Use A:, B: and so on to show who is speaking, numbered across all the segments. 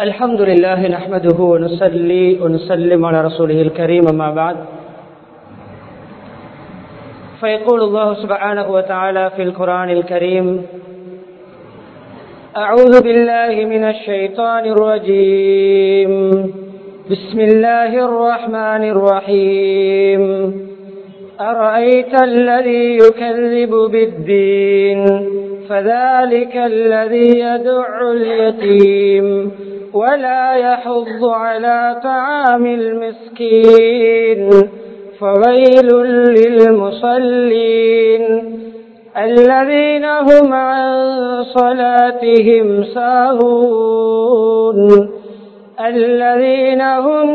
A: الحمد لله نحمده ونصلي ونسلم على رسوله الكريم أما بعد فيقول الله سبحانه وتعالى في القرآن الكريم أعوذ بالله من الشيطان الرجيم بسم الله الرحمن الرحيم أرأيت الذي يكذب بالدين فذلك الذي يدع اليتيم ولا يحض على طعام المسكين فويل للمصلين الذين هم عن صلاتهم ساهون الذين هم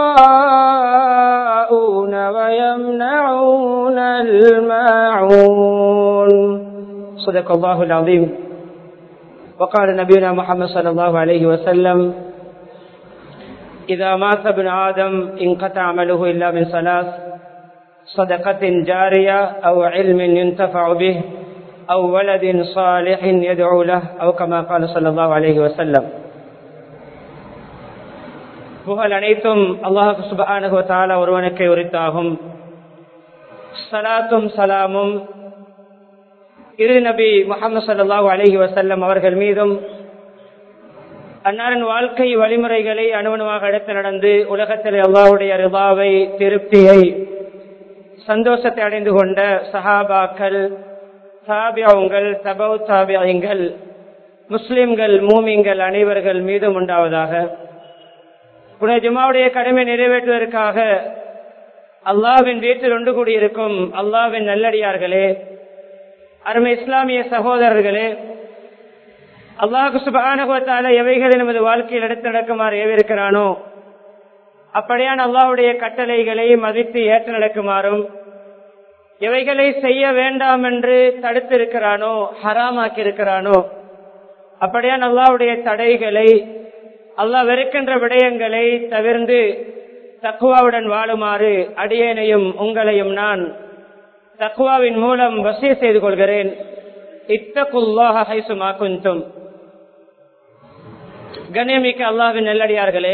A: يراءون ويمنعون الماعون صدق الله العظيم وقال نبينا محمد صلى الله عليه وسلم إذا مات ابن آدم انقطع عمله إلا من ثلاث صدقة جارية أو علم ينتفع به أو ولد صالح يدعو له أو كما قال صلى الله عليه وسلم புகழ் அனைத்தும் அல்லாஹு சுபானு தாலா ஒருவனுக்கு உரித்தாகும் சலாத்தும் சலாமும் இரு நபி முகமது சல்லாஹூ அலஹி வசல்லம் அவர்கள் மீதும் அன்னாரின் வாழ்க்கை வழிமுறைகளை அணுவணுவாக எடுத்து நடந்து உலகத்தில் அல்லாவுடைய ரிபாவை திருப்தியை சந்தோஷத்தை அடைந்து கொண்ட சஹாபாக்கள் தாபியாவுங்கள் தபௌ தாபியங்கள் முஸ்லிம்கள் மூமிங்கள் அனைவர்கள் மீதும் உண்டாவதாக புனித ஜுமாவுடைய கடமை நிறைவேற்றுவதற்காக அல்லாவின் வீட்டில் ஒன்று கூடியிருக்கும் அல்லாவின் நல்லடியார்களே அருமை இஸ்லாமிய சகோதரர்களே அல்லாஹு சுபானுகத்தால எவைகளை நமது வாழ்க்கையில் எடுத்து நடக்குமாறு ஏவிருக்கிறானோ அப்படியான அல்லாஹுடைய கட்டளைகளை மதித்து ஏற்று நடக்குமாறும் எவைகளை செய்ய வேண்டாம் என்று தடுத்திருக்கிறானோ ஹராமாக்கி இருக்கிறானோ அப்படியான அல்லாஹுடைய தடைகளை அல்லாஹ் வெறுக்கின்ற விடயங்களை தவிர்ந்து தக்குவாவுடன் வாழுமாறு அடியேனையும் உங்களையும் நான் தக்குவாவின் மூலம் வசிய செய்து கொள்கிறேன் இத்தகுல்லாக ஹைசுமா குந்தும் கண்ணியமிக்க அல்லாவின் நெல்லடியார்களே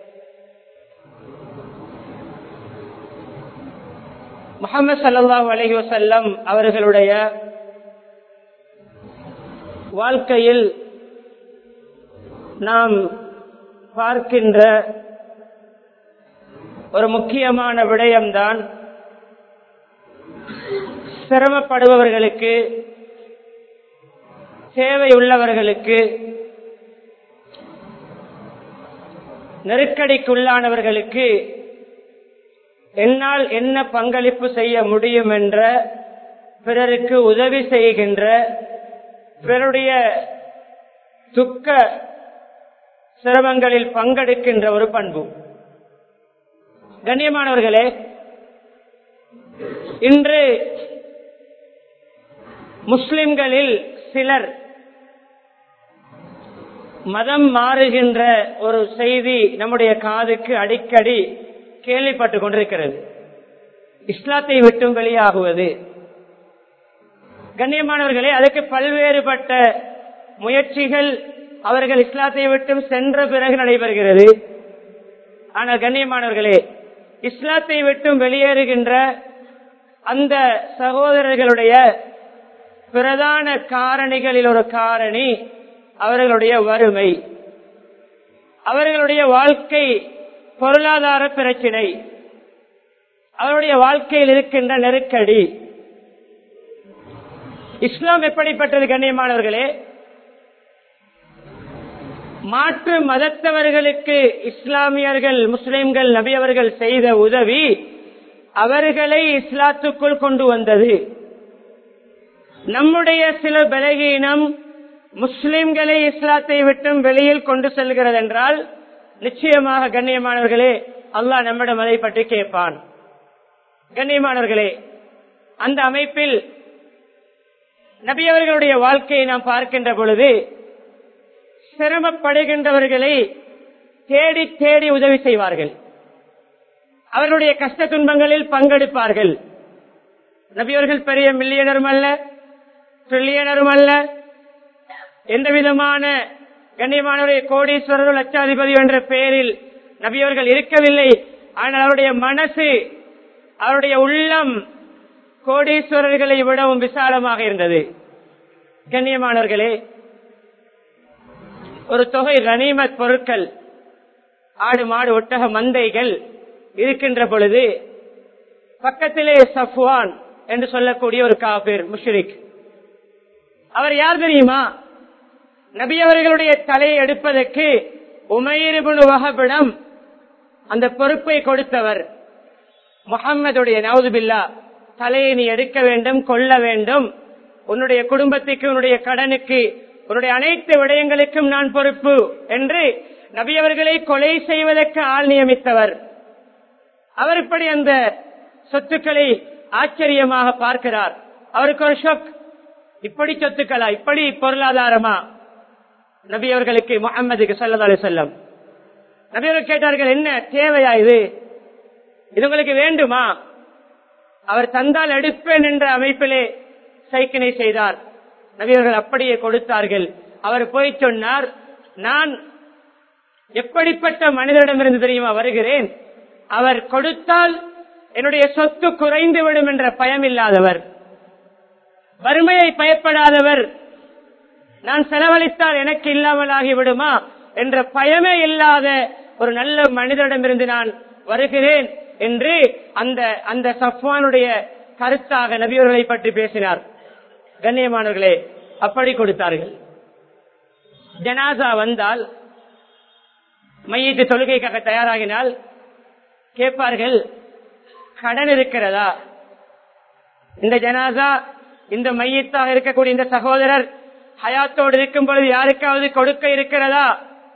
A: முகமது சல்லாஹூ அலஹி வசல்லம் அவர்களுடைய வாழ்க்கையில் நாம் பார்க்கின்ற ஒரு முக்கியமான விடயம்தான் சிரமப்படுபவர்களுக்கு தேவை உள்ளவர்களுக்கு நெருக்கடிக்குள்ளானவர்களுக்கு என்னால் என்ன பங்களிப்பு செய்ய முடியும் என்ற பிறருக்கு உதவி செய்கின்ற பிறருடைய துக்க சிரமங்களில் பங்கெடுக்கின்ற ஒரு பண்பு கண்ணியமானவர்களே இன்று முஸ்லிம்களில் சிலர் மதம் மாறுகின்ற ஒரு செய்தி நம்முடைய காதுக்கு அடிக்கடி கேள்விப்பட்டுக் கொண்டிருக்கிறது இஸ்லாத்தை விட்டும் வெளியாகுவது கண்ணியமானவர்களே அதுக்கு பல்வேறுபட்ட முயற்சிகள் அவர்கள் இஸ்லாத்தை விட்டும் சென்ற பிறகு நடைபெறுகிறது ஆனால் கண்ணியமானவர்களே இஸ்லாத்தை விட்டும் வெளியேறுகின்ற அந்த சகோதரர்களுடைய பிரதான காரணிகளில் ஒரு காரணி அவர்களுடைய வறுமை அவர்களுடைய வாழ்க்கை பொருளாதார பிரச்சினை அவருடைய வாழ்க்கையில் இருக்கின்ற நெருக்கடி இஸ்லாம் எப்படிப்பட்டது கண்ணியமானவர்களே மாற்று மதத்தவர்களுக்கு இஸ்லாமியர்கள் முஸ்லிம்கள் நபியவர்கள் செய்த உதவி அவர்களை இஸ்லாத்துக்குள் கொண்டு வந்தது நம்முடைய சில பலகீனம் முஸ்லிம்களை இஸ்லாத்தை விட்டும் வெளியில் கொண்டு செல்கிறது என்றால் நிச்சயமாக கண்ணியமானவர்களே அல்லாஹ் நம்மிடம் அதை பற்றி கேட்பான் கண்ணியமானவர்களே அந்த அமைப்பில் நபியவர்களுடைய வாழ்க்கையை நாம் பார்க்கின்ற பொழுது சிரமப்படுகின்றவர்களை தேடி தேடி உதவி செய்வார்கள் அவர்களுடைய கஷ்ட துன்பங்களில் பங்கெடுப்பார்கள் நபியவர்கள் பெரிய மில்லியனரும் அல்ல ட்ரில்லியனரும் அல்ல எந்த விதமான கண்ணியமானவருடைய கோடீஸ்வரர் லட்சாதிபதி என்ற பெயரில் நபியவர்கள் இருக்கவில்லை ஆனால் அவருடைய மனசு அவருடைய உள்ளம் கோடீஸ்வரர்களை விடவும் விசாலமாக இருந்தது கண்ணியமானவர்களே ஒரு தொகை கனிமத் பொருட்கள் ஆடு மாடு ஒட்டக மந்தைகள் இருக்கின்ற பொழுது பக்கத்திலே சஃப்வான் என்று சொல்லக்கூடிய ஒரு காபிர் முஷ்ரிக் அவர் யார் தெரியுமா நபி அவர்களுடைய தலையை எடுப்பதற்கு உமையிருபுல் வகபிடம் அந்த பொறுப்பை கொடுத்தவர் முகம்மதுடைய நவுதுபில்லா தலையை நீ எடுக்க வேண்டும் கொள்ள வேண்டும் உன்னுடைய குடும்பத்துக்கு உன்னுடைய கடனுக்கு உன்னுடைய அனைத்து விடயங்களுக்கும் நான் பொறுப்பு என்று நபி அவர்களை கொலை செய்வதற்கு ஆள் நியமித்தவர் அவர் இப்படி அந்த சொத்துக்களை ஆச்சரியமாக பார்க்கிறார் அவருக்கு ஒரு ஷொக் இப்படி சொத்துக்களா இப்படி பொருளாதாரமா நபி அவர்களுக்கு முகமதுக்கு சல்லா செல்லம் நபி அவர்கள் கேட்டார்கள் என்ன தேவையா இது இது உங்களுக்கு வேண்டுமா அவர் தந்தால் எடுப்பேன் என்ற அமைப்பிலே சைக்கினை செய்தார் நபியவர்கள் அப்படியே கொடுத்தார்கள் அவர் போய் சொன்னார் நான் எப்படிப்பட்ட மனிதரிடமிருந்து தெரியுமா வருகிறேன் அவர் கொடுத்தால் என்னுடைய சொத்து குறைந்து விடும் என்ற பயம் இல்லாதவர் வறுமையை பயப்படாதவர் நான் செலவழித்தால் எனக்கு இல்லாமல் ஆகிவிடுமா என்ற பயமே இல்லாத ஒரு நல்ல மனிதரிடமிருந்து நான் வருகிறேன் என்று அந்த அந்த சஃப்வானுடைய கருத்தாக நபியவர்களை பற்றி பேசினார் கண்ணியமானவர்களே அப்படி கொடுத்தார்கள் ஜனாசா வந்தால் மையத்து தொழுகைக்காக தயாராகினால் கேட்பார்கள் கடன் இருக்கிறதா இந்த ஜனாசா இந்த மையத்தாக இருக்கக்கூடிய இந்த சகோதரர் ஹயாத்தோடு இருக்கும் பொழுது யாருக்காவது கொடுக்க இருக்கிறதா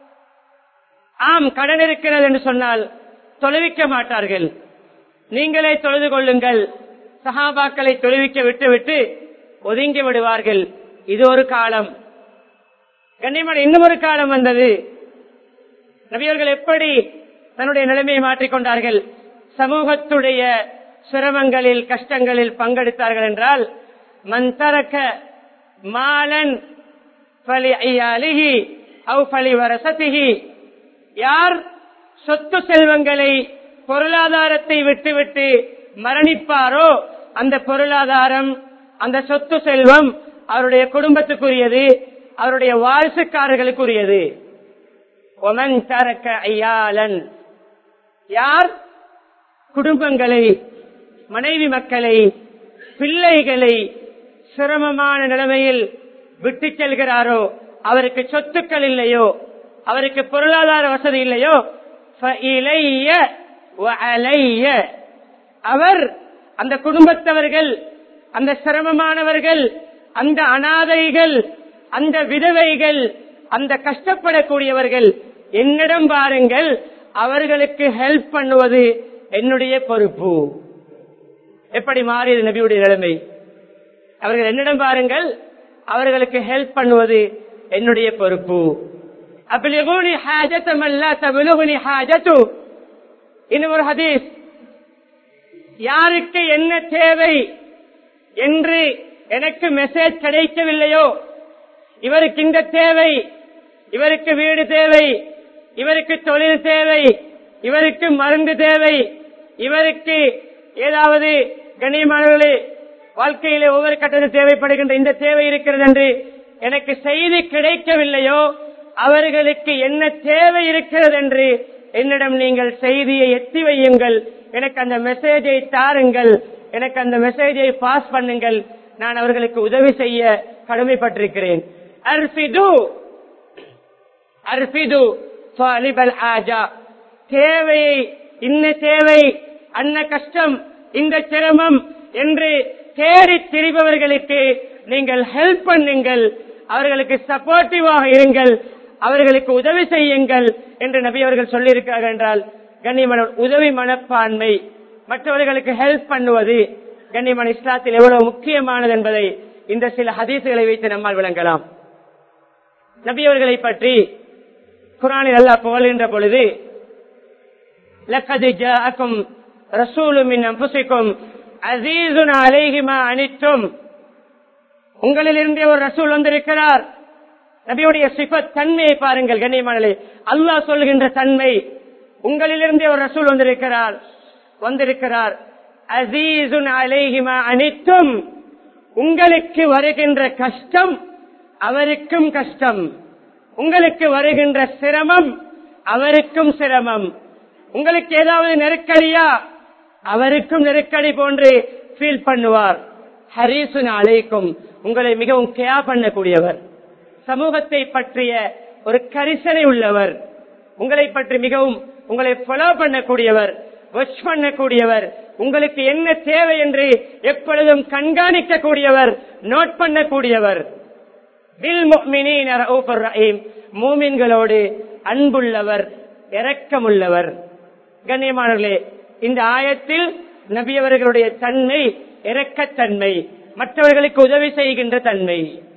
A: ஆம் கடன் இருக்கிறது என்று சொன்னால் தொழுவிக்க மாட்டார்கள் நீங்களே தொழுது கொள்ளுங்கள் சஹாபாக்களை தொழுவிக்க விட்டுவிட்டு ஒதுங்கி விடுவார்கள் இது ஒரு காலம் கண்ணியமான இன்னும் ஒரு காலம் வந்தது நபியவர்கள் எப்படி தன்னுடைய நிலைமையை மாற்றிக்கொண்டார்கள் சமூகத்துடைய சிரமங்களில் கஷ்டங்களில் பங்கெடுத்தார்கள் என்றால் மந்தரக்க மாலன் பலி ஐயாலிகி அவு பலி வரசதிகி யார் சொத்து செல்வங்களை பொருளாதாரத்தை விட்டுவிட்டு மரணிப்பாரோ அந்த பொருளாதாரம் அந்த சொத்து செல்வம் அவருடைய குடும்பத்துக்குரியது அவருடைய வாரிசுக்காரர்களுக்குரியது ஒமன் தரக்க ஐயாளன் யார் குடும்பங்களை மனைவி மக்களை பிள்ளைகளை சிரமமான நிலைமையில் விட்டு செல்கிறாரோ அவருக்கு சொத்துக்கள் இல்லையோ அவருக்கு பொருளாதார வசதி இல்லையோ அவர் அந்த குடும்பத்தவர்கள் அந்த சிரமமானவர்கள் அந்த அனாதைகள் அந்த விதவைகள் அந்த கஷ்டப்படக்கூடியவர்கள் என்னிடம் பாருங்கள் அவர்களுக்கு ஹெல்ப் பண்ணுவது என்னுடைய பொறுப்பு எப்படி மாறியது நபியுடைய நிலைமை அவர்கள் என்னிடம் பாருங்கள் அவர்களுக்கு ஹெல்ப் பண்ணுவது என்னுடைய பொறுப்பு அபிலிகுனி ஹாஜத்தமல்ல தபிலுகுனி ஹாஜத்து இன்னும் ஒரு ஹதீஸ் யாருக்கு என்ன தேவை என்று எனக்கு மெசேஜ் கிடைக்கவில்லையோ இவருக்கு இந்த தேவை இவருக்கு வீடு தேவை இவருக்கு தொழில் தேவை இவருக்கு மருந்து தேவை இவருக்கு ஏதாவது கண்ணியமானவர்களே வாழ்க்கையிலே ஒவ்வொரு கட்டத்தில் தேவைப்படுகின்ற இந்த தேவை இருக்கிறது என்று எனக்கு செய்தி கிடைக்கவில்லையோ அவர்களுக்கு என்ன தேவை இருக்கிறது என்று என்னிடம் நீங்கள் செய்தியை எத்தி வையுங்கள் எனக்கு அந்த மெசேஜை தாருங்கள் எனக்கு அந்த மெசேஜை பாஸ் பண்ணுங்கள் நான் அவர்களுக்கு உதவி செய்ய கடமைப்பட்டிருக்கிறேன் அர்பிது அர்பிது ஆஜா தேவையை இன்ன தேவை அன்ன கஷ்டம் இந்த சிரமம் என்று தேடி திரிபவர்களுக்கு நீங்கள் ஹெல்ப் பண்ணுங்கள் அவர்களுக்கு சப்போர்ட்டிவாக இருங்கள் அவர்களுக்கு உதவி செய்யுங்கள் என்று நபி அவர்கள் சொல்லியிருக்கிறார்கள் என்றால் கண்ணியமான உதவி மனப்பான்மை மற்றவர்களுக்கு ஹெல்ப் பண்ணுவது கண்ணியமான இஸ்லாத்தில் எவ்வளவு முக்கியமானது என்பதை இந்த சில ஹதீசுகளை வைத்து நம்மால் விளங்கலாம் நபி அவர்களை பற்றி குரானில் அல்லா புகழ்கின்ற பொழுது லக்கது ஜாக்கும் ரசூலுமின் அம்புசிக்கும் அசீசுன் அலைஹிமா அனித்தும் உங்களிலிருந்தே ஒரு ரசூல் வந்திருக்கிறார் நபியுடைய சிபத் தன்மையை பாருங்கள் கண்ணியமானே அல்லாஹ் சொல்கின்ற தன்மை உங்களிலிருந்தே ஒரு ரசூல் வந்திருக்கிறார் வந்திருக்கிறார் அசீசுன் அலைஹிமா அனைத்தும் உங்களுக்கு வருகின்ற கஷ்டம் அவருக்கும் கஷ்டம் உங்களுக்கு வருகின்ற சிரமம் அவருக்கும் சிரமம் உங்களுக்கு ஏதாவது நெருக்கடியா அவருக்கும் நெருக்கடி போன்று ஃபீல் பண்ணுவார் ஹரீசுன் அழைக்கும் உங்களை மிகவும் கேயா பண்ணக்கூடியவர் சமூகத்தை பற்றிய ஒரு கரிசனை உள்ளவர் உங்களை பற்றி மிகவும் உங்களை ஃபாலோ பண்ணக்கூடியவர் வாட்ச் பண்ணக்கூடியவர் உங்களுக்கு என்ன தேவை என்று எப்பொழுதும் கண்காணிக்கக்கூடியவர் நோட் பண்ணக்கூடியவர் மூமின்களோடு அன்புள்ளவர் இரக்கமுள்ளவர் கண்ணியமானவர்களே இந்த ஆயத்தில் நபியவர்களுடைய தன்மை இரக்கத்தன்மை மற்றவர்களுக்கு உதவி செய்கின்ற தன்மை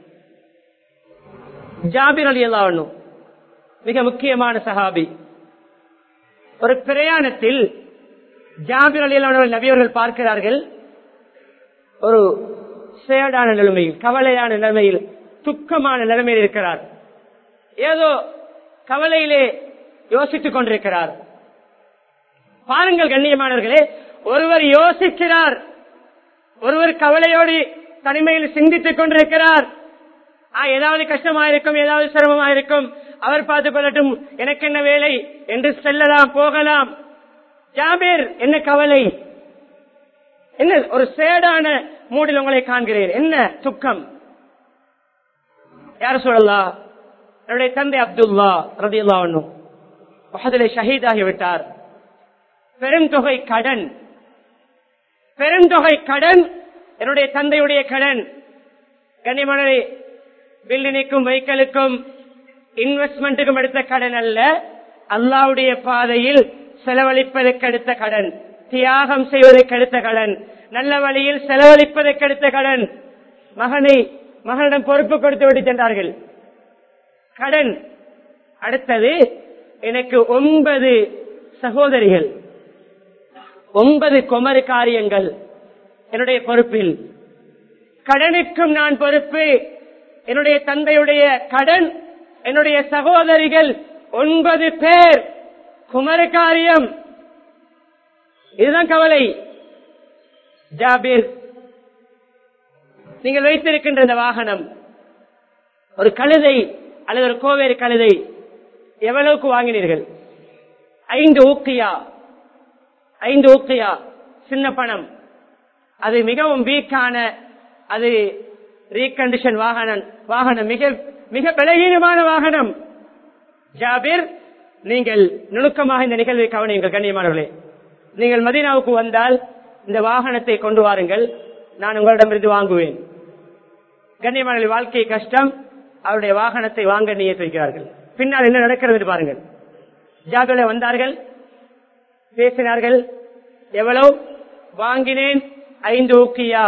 A: ஜாபிர் அலி அல்லாவனும் மிக முக்கியமான சஹாபி ஒரு பிரயாணத்தில் ஜாபிர் அலி அல்லாவர்கள் நபியவர்கள் பார்க்கிறார்கள் ஒரு சேடான நிலைமையில் கவலையான நிலைமையில் துக்கமான நிலைமையில் இருக்கிறார் ஏதோ கவலையிலே யோசித்துக் கொண்டிருக்கிறார் பாருங்கள் கண்ணியமானவர்களே ஒருவர் யோசிக்கிறார் ஒருவர் கவலையோடு தனிமையில் சிந்தித்துக் கொண்டிருக்கிறார் ஏதாவது கஷ்டமாயிருக்கும் ஏதாவது சிரமமாயிருக்கும் அவர் பார்த்துக் கொள்ளட்டும் எனக்கு என்ன வேலை என்று செல்லலாம் போகலாம் ஜாபீர் என்ன கவலை என்ன ஒரு சேடான மூடில் உங்களை காண்கிறேன் என்ன துக்கம் யார் சொல்லலாம் என்னுடைய தந்தை அப்துல்லா ரதியுல்லா ஒன்னும் பகதிலே ஷஹீதாகிவிட்டார் பெருந்தொகை கடன் பெருந்தொகை கடன் என்னுடைய தந்தையுடைய கடன் கனிமணி பில்டினுக்கும் வெஹிக்கிளுக்கும் இன்வெஸ்ட்மெண்ட்டுக்கும் எடுத்த கடன் அல்ல அல்லாவுடைய பாதையில் செலவழிப்பதற்கு எடுத்த கடன் தியாகம் செய்வதற்கு எடுத்த கடன் நல்ல வழியில் செலவழிப்பதற்கு எடுத்த கடன் மகனை மகனிடம் பொறுப்பு கொடுத்து விட்டு சென்றார்கள் கடன் அடுத்தது எனக்கு ஒன்பது சகோதரிகள் ஒன்பது குமரு காரியங்கள் என்னுடைய பொறுப்பில் கடனுக்கும் நான் பொறுப்பு என்னுடைய தந்தையுடைய கடன் என்னுடைய சகோதரிகள் ஒன்பது பேர் குமரு காரியம் இதுதான் கவலை ஜாபீர் நீங்கள் வைத்திருக்கின்ற இந்த வாகனம் ஒரு கழுதை அல்லது ஒரு கோவேறு கழுதை எவ்வளவுக்கு வாங்கினீர்கள் ஐந்து ஊக்கியா ஐந்து ஊக்கியா சின்ன பணம் அது மிகவும் வீக்கான அது ரீகண்டிஷன் வாகனம் வாகனம் மிக மிக பலகீனமான வாகனம் ஜாபீர் நீங்கள் நுணுக்கமாக இந்த நிகழ்வை கவனியுங்கள் கண்ணியமானவர்களே நீங்கள் மதீனாவுக்கு வந்தால் இந்த வாகனத்தை கொண்டு வாருங்கள் நான் உங்களிடமிருந்து வாங்குவேன் கண்ணியமான வாழ்க்கை கஷ்டம் அவருடைய வாகனத்தை வாங்க நீயத் வைக்கிறார்கள் பின்னால் என்ன நடக்கிறது என்று பாருங்கள் ஜாபில வந்தார்கள் பேசினார்கள் எவ்வளவு வாங்கினேன் ஐந்து ஊக்கியா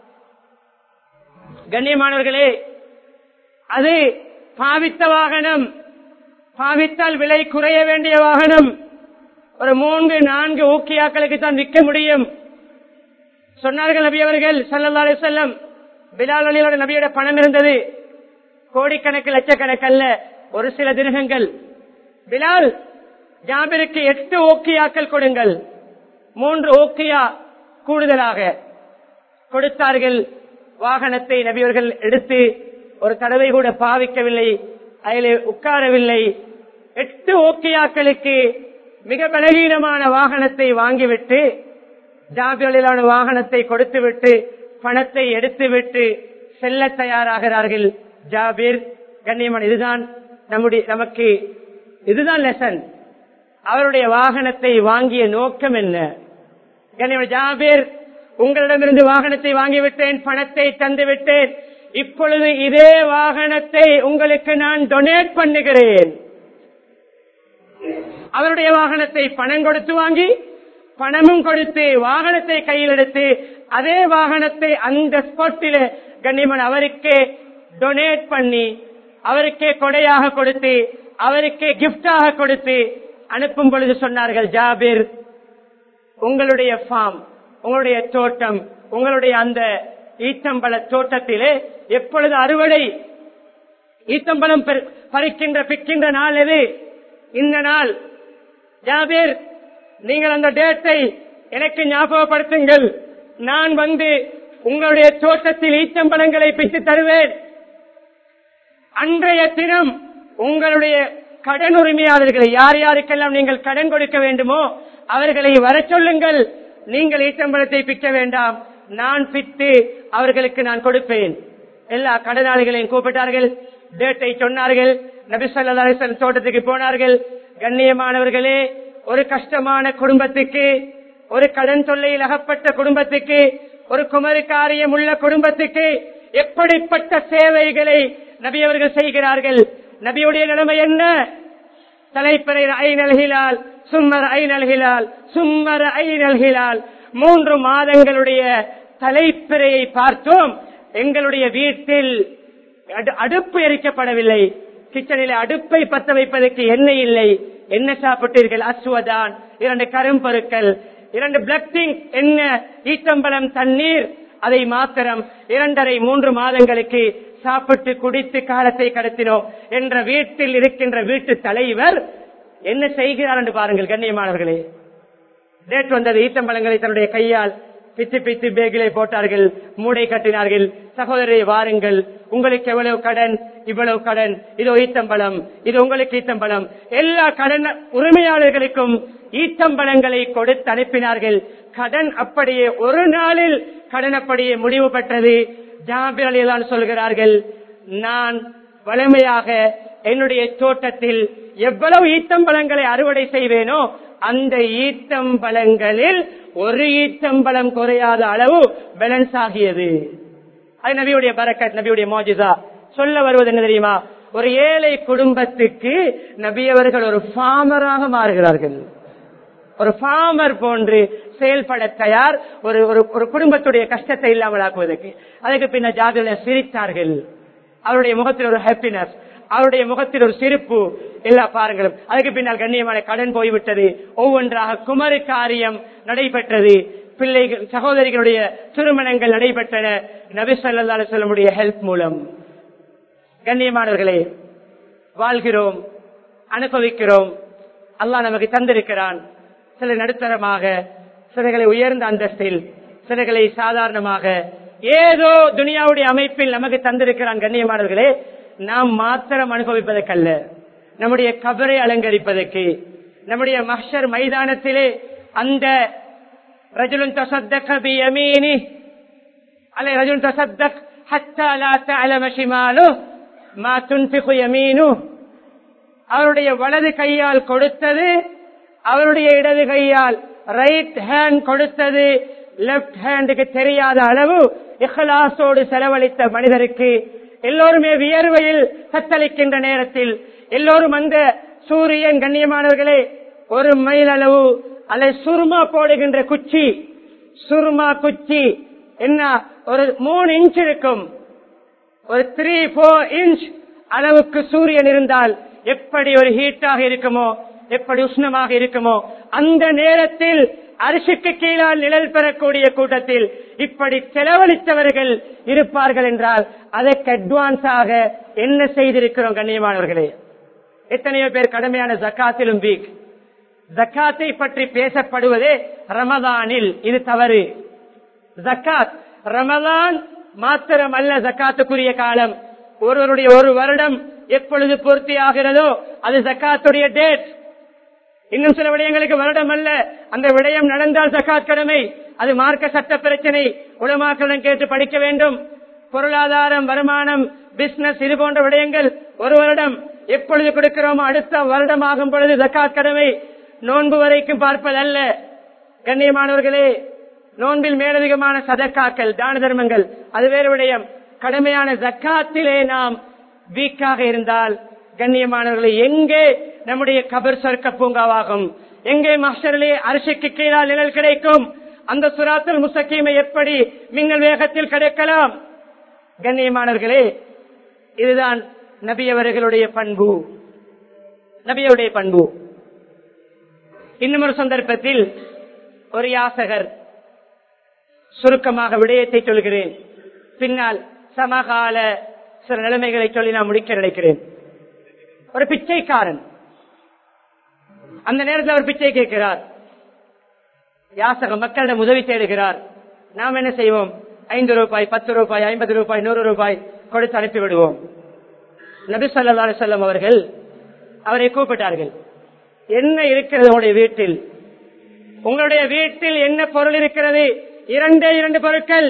A: கண்ணியமானவர்களே அது பாவித்த வாகனம் பாவித்தால் விலை குறைய வேண்டிய வாகனம் ஒரு மூன்று நான்கு ஊக்கியாக்களுக்கு தான் விற்க முடியும் சொன்னார்கள் நபி அவர்கள் சல்லா அலி செல்லம் பிலால் அலியோட நபியோட பணம் இருந்தது கோடிக்கணக்கு லட்சக்கணக்கல்ல ஒரு சில தினகங்கள் பிலால் ஜாபிருக்கு எட்டு ஓக்கியாக்கள் கொடுங்கள் மூன்று ஓக்கியா கூடுதலாக கொடுத்தார்கள் வாகனத்தை நபியவர்கள் எடுத்து ஒரு தடவை கூட பாவிக்கவில்லை அதில் உட்காரவில்லை எட்டு ஓக்கியாக்களுக்கு மிக பலகீனமான வாகனத்தை வாங்கிவிட்டு ஜாபியலான வாகனத்தை கொடுத்துவிட்டு பணத்தை எடுத்துவிட்டு செல்ல தயாராகிறார்கள் ஜாபீர் கண்ணியமன் இதுதான் நம்முடைய நமக்கு இதுதான் லெசன் அவருடைய வாகனத்தை வாங்கிய நோக்கம் என்ன கண்ணியமன் ஜாபீர் உங்களிடமிருந்து வாகனத்தை வாங்கிவிட்டேன் பணத்தை தந்து விட்டேன் இப்பொழுது இதே வாகனத்தை உங்களுக்கு நான் டொனேட் பண்ணுகிறேன் அவருடைய வாகனத்தை பணம் கொடுத்து வாங்கி பணமும் கொடுத்து வாகனத்தை கையில் எடுத்து அதே வாகனத்தை அந்த ஸ்பாட்டில கண்ணியமன் அவருக்கே டொனேட் பண்ணி அவருக்கே கொடையாக கொடுத்து அவருக்கே கிப்டாக கொடுத்து அனுப்பும் பொழுது சொன்னார்கள் ஜாபீர் உங்களுடைய ஃபார்ம் உங்களுடைய தோட்டம் உங்களுடைய அந்த ஈச்சம்பழ தோட்டத்திலே எப்பொழுது அறுவடை ஈத்தம்பலம் பெரு- பறிக்கின்ற பிக்கின்ற நாள் எது இந்த நாள் ஜாபீர் நீங்கள் அந்த டேட்டை எனக்கு ஞாபகப்படுத்துங்கள் நான் வந்து உங்களுடைய தோட்டத்தில் ஈச்சம்பழங்களை பித்து தருவேன் அன்றைய தினம் உங்களுடைய கடன் உரிமையாளர்களை யார் யாருக்கெல்லாம் நீங்கள் கடன் கொடுக்க வேண்டுமோ அவர்களை வர சொல்லுங்கள் நீங்கள் ஈச்சம்பழத்தை பிக்க வேண்டாம் நான் பித்து அவர்களுக்கு நான் கொடுப்பேன் எல்லா கடனாளிகளையும் கூப்பிட்டார்கள் டேட்டை சொன்னார்கள் நபிசல்லா அலிஸ்லாம் தோட்டத்துக்கு போனார்கள் கண்ணியமானவர்களே ஒரு கஷ்டமான குடும்பத்துக்கு ஒரு கடன் தொல்லையில் அகப்பட்ட குடும்பத்துக்கு ஒரு குமரி காரியம் உள்ள குடும்பத்துக்கு எப்படிப்பட்ட சேவைகளை நபி அவர்கள் செய்கிறார்கள் நபியுடைய நிலைமை என்ன தலைப்பறை ஐ நல்கிலால் சும்மர் ஐ நல்கிலால் சும்மர் ஐ நல்கிலால் மூன்று மாதங்களுடைய தலைப்பிறையை பார்த்தோம் எங்களுடைய வீட்டில் அடு- அடுப்பு எரிக்கப்படவில்லை கிச்சனில் அடுப்பை பத்த வைப்பதற்கு எண்ணெய் இல்லை என்ன சாப்பிட்டீர்கள் அஸ்வதான் இரண்டு கரும்பொருட்கள் இரண்டு பிளக்டிங் என்ன ஈட்டம்பலம் தண்ணீர் அதை மாத்திரம் இரண்டரை மூன்று மாதங்களுக்கு சாப்பிட்டு குடித்து காலத்தை கடத்தினோம் என்ற வீட்டில் இருக்கின்ற வீட்டு தலைவர் என்ன செய்கிறார் என்று பாருங்கள் கண்ணியமானவர்களே டேட் வந்தது ஈத்தம்பழங்களை தன்னுடைய கையால் பித்து பித்து பேகிலே போட்டார்கள் மூடை கட்டினார்கள் சகோதரி வாருங்கள் உங்களுக்கு எவ்வளவு கடன் இவ்வளவு கடன் இதோ ஈத்தம்பழம் இது உங்களுக்கு ஈத்தம்பழம் எல்லா கடன் உரிமையாளர்களுக்கும் ஈத்தம்பழங்களை கொடுத்து அனுப்பினார்கள் கடன் அப்படியே ஒரு நாளில் கடன் அப்படியே முடிவு பெற்றது ஜாபிர் அலிதான் சொல்கிறார்கள் நான் வலிமையாக என்னுடைய தோட்டத்தில் எவ்வளவு ஈத்தம்பழங்களை அறுவடை செய்வேனோ அந்த ஈத்தம்பழங்களில் ஒரு ஈத்தம்பழம் குறையாத அளவு பேலன்ஸ் ஆகியது அது நபியுடைய பரக்கத் நபியுடைய மோஜிதா சொல்ல வருவது என்ன தெரியுமா ஒரு ஏழை குடும்பத்துக்கு நபி அவர்கள் ஒரு ஃபார்மராக மாறுகிறார்கள் ஒரு ஃபார்மர் போன்று செயல்பட தயார் ஒரு ஒரு- ஒரு குடும்பத்துடைய கஷ்டத்தை இல்லாமல் ஆக்குவதற்கு அதுக்கு பின்னர் ஜாதியில சிரித்தார்கள் அவருடைய முகத்தில் ஒரு ஹாப்பினஸ் அவருடைய முகத்தில் ஒரு சிரிப்பு எல்லா பாருங்களும் அதுக்கு பின்னால் கண்ணியமான கடன் போய்விட்டது ஒவ்வொன்றாக குமரி காரியம் நடைபெற்றது பிள்ளைகள் சகோதரிகளுடைய திருமணங்கள் நடைபெற்றன நபி ஸல்லல்லாஹு அலைஹி வஸல்லமுடைய ஹெல்ப் மூலம் கண்ணியமானவர்களே வாழ்கிறோம் அனுபவிக்கிறோம் அல்லாஹ் நமக்கு தந்திருக்கிறான் சில நடுத்தரமாக சிலர்களை உயர்ந்த அந்தஸ்தில் சிலர்களை சாதாரணமாக ஏதோ துனியாவுடைய அமைப்பில் நமக்கு தந்திருக்கிறான் கண்ணியமானவர்களே நாம் மாத்திரம் அனுபவிப்பதற்கல்ல நம்முடைய கபரை அலங்கரிப்பதற்கு நம்முடைய மஹ்ஷர் மைதானத்திலே அந்த ரஜுலுன் தசத்தக பியமீனி عليه رجل تصدق حتى لا تعلم شماله ما تنفق يمينه அவருடைய வலது கையால் கொடுத்தது அவருடைய இடது கையால் ரைட் ஹேண்ட் கொடுத்தது லெப்ட் ஹேண்டுக்கு தெரியாத அளவு இஹ்லாசோடு செலவழித்த மனிதருக்கு எல்லோருமே வியர்வையில் தத்தளிக்கின்ற நேரத்தில் எல்லோரும் அந்த சூரியன் கண்ணியமானவர்களே ஒரு மைல் அளவு அல்லது சுருமா போடுகின்ற குச்சி சுருமா குச்சி என்ன ஒரு மூணு இன்ச் இருக்கும் ஒரு த்ரீ போர் இன்ச் அளவுக்கு சூரியன் இருந்தால் எப்படி ஒரு ஹீட்டாக இருக்குமோ எப்படி உஷ்ணமாக இருக்குமோ அந்த நேரத்தில் அரிசிக்கு கீழால் நிழல் பெறக்கூடிய கூட்டத்தில் இப்படி செலவழித்தவர்கள் இருப்பார்கள் என்றால் அதற்கு அட்வான்ஸாக என்ன செய்திருக்கிறோம் கண்ணியமானவர்களே எத்தனையோ பேர் கடுமையான ஜக்காத்திலும் வீக் ஜக்காத்தை பற்றி பேசப்படுவதே ரமதானில் இது தவறு ஜக்காத் ரமதான் மாத்திரம் அல்ல ஜக்காத்துக்குரிய காலம் ஒருவருடைய ஒரு வருடம் எப்பொழுது பூர்த்தி ஆகிறதோ அது ஜக்காத்துடைய டேட் இன்னும் சில விடயங்களுக்கு வருடம் அல்ல அந்த விடயம் நடந்தால் ஜக்காத் கடமை அது மார்க்க சட்ட பிரச்சனை உலமாக்களிடம் கேட்டு படிக்க வேண்டும் பொருளாதாரம் வருமானம் பிசினஸ் இது போன்ற விடயங்கள் ஒரு வருடம் எப்பொழுது கொடுக்கிறோமோ அடுத்த வருடம் ஆகும் பொழுது ஜக்காத் கடமை நோன்பு வரைக்கும் பார்ப்பதல்ல கண்ணியமானவர்களே நோன்பில் மேலதிகமான சதக்காக்கள் தான தர்மங்கள் அது வேறு விடயம் கடுமையான ஜக்காத்திலே நாம் வீக்காக இருந்தால் கண்ணியமானவர்களை எங்கே நம்முடைய கபர் சொர்க்க பூங்காவாகும் எங்கே மஷரிலே அரிசிக்கு கீழால் நிழல் கிடைக்கும் அந்த சுராத்தல் முசக்கீமை எப்படி மின்னல் வேகத்தில் கிடைக்கலாம் கண்ணியமானவர்களே இதுதான் நபியவர்களுடைய பண்பு நபியுடைய பண்பு இன்னும் ஒரு சந்தர்ப்பத்தில் ஒரு யாசகர் சுருக்கமாக விடயத்தை சொல்கிறேன் பின்னால் சமகால சில நிலைமைகளை சொல்லி நான் முடிக்க நினைக்கிறேன் ஒரு பிச்சைக்காரன் அந்த நேரத்தில் அவர் பிச்சை கேட்கிறார் யாசகம் மக்களிடம் உதவி தேடுகிறார் நாம் என்ன செய்வோம் ஐந்து ரூபாய் பத்து ரூபாய் ஐம்பது ரூபாய் நூறு ரூபாய் கொடுத்து அனுப்பிவிடுவோம் நபி சொல்லா செல்லம் அவர்கள் அவரை கூப்பிட்டார்கள் என்ன இருக்கிறது உங்களுடைய வீட்டில் உங்களுடைய வீட்டில் என்ன பொருள் இருக்கிறது இரண்டே இரண்டு பொருட்கள்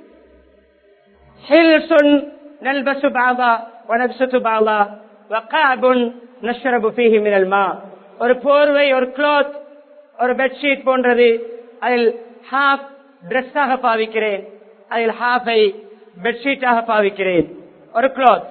A: ஹில்சுன் நல்பசு பாபா வனப்சுத்து பாபா வக்காபுன் நஷ்ரபு ஃபீஹி மினல் மா ஒரு போர்வை ஒரு கிளாத் ஒரு பெட்ஷீட் போன்றது அதில் ஹாஃப் டிரெஸ்ஸாக பாவிக்கிறேன் அதில் ஹாஃபை பெட்ஷீட்டாக பாவிக்கிறேன் ஒரு கிளாத்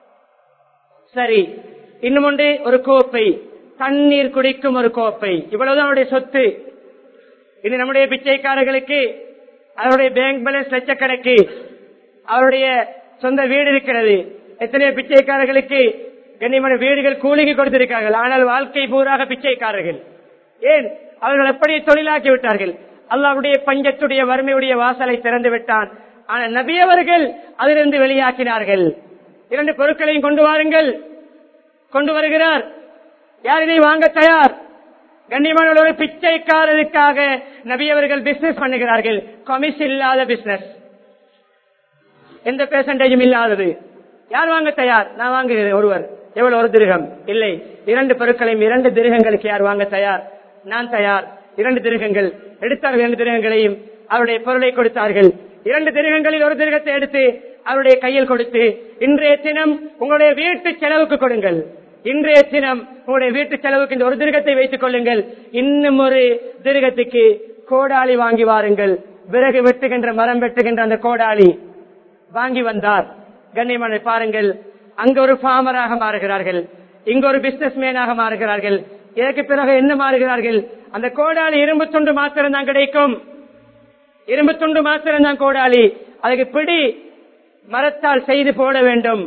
A: சரி இன்னும் ஒன்று ஒரு கோப்பை தண்ணீர் குடிக்கும் ஒரு கோப்பை இவ்வளவுதான் அவருடைய சொத்து இது நம்முடைய பிச்சைக்காரர்களுக்கு அவருடைய பேங்க் பேலன்ஸ் லட்சக்கணக்கு அவருடைய சொந்த வீடு இருக்கிறது எத்தனையோ பிச்சைக்காரர்களுக்கு கண்ணியமான வீடுகள் கூலிக்கு கொடுத்திருக்கார்கள் ஆனால் வாழ்க்கை பூராக பிச்சைக்காரர்கள் ஏன் அவர்கள் எப்படி தொழிலாக்கி விட்டார்கள் அல்லாவுடைய பஞ்சத்துடைய வறுமையுடைய வாசலை திறந்து விட்டான் ஆனால் நபியவர்கள் அதிலிருந்து வெளியாக்கினார்கள் இரண்டு பொருட்களையும் கொண்டு வாருங்கள் கொண்டு வருகிறார் யார் இதை வாங்க தயார் கண்ணியமான ஒரு பிச்சைக்காரருக்காக நபியவர்கள் பிசினஸ் பண்ணுகிறார்கள் கமிஷன் இல்லாத பிசினஸ் எந்த பெர்சன்டேஜும் இல்லாதது யார் வாங்க தயார் நான் வாங்குகிறேன் ஒருவர் எவ்வளவு ஒரு திருகம் இல்லை இரண்டு பொருட்களையும் இரண்டு திருகங்களுக்கு யார் வாங்க தயார் நான் தயார் இரண்டு திருகங்கள் எடுத்தார்கள் இரண்டு திருகங்களையும் அவருடைய பொருளை கொடுத்தார்கள் இரண்டு திருகங்களில் ஒரு திருகத்தை எடுத்து அவருடைய கையில் கொடுத்து இன்றைய தினம் உங்களுடைய வீட்டு செலவுக்கு கொடுங்கள் இன்றைய தினம் உங்களுடைய வீட்டு செலவுக்கு இந்த ஒரு திருகத்தை வைத்துக் கொள்ளுங்கள் இன்னும் ஒரு திருகத்துக்கு கோடாளி வாங்கி வாருங்கள் விறகு வெட்டுகின்ற மரம் வெட்டுகின்ற அந்த கோடாளி வாங்கி வந்தார் கண்ணியமான பாருங்கள் அங்க ஒரு ஃபார்மராக மாறுகிறார்கள் இங்க ஒரு பிசினஸ் மேனாக மாறுகிறார்கள் இதற்கு பிறகு என்ன மாறுகிறார்கள் அந்த கோடாளி இரும்பு துண்டு மாத்திரம் தான் கிடைக்கும் இரும்பு துண்டு மாத்திரம் தான் கோடாளி அதுக்கு பிடி மரத்தால் செய்து போட வேண்டும்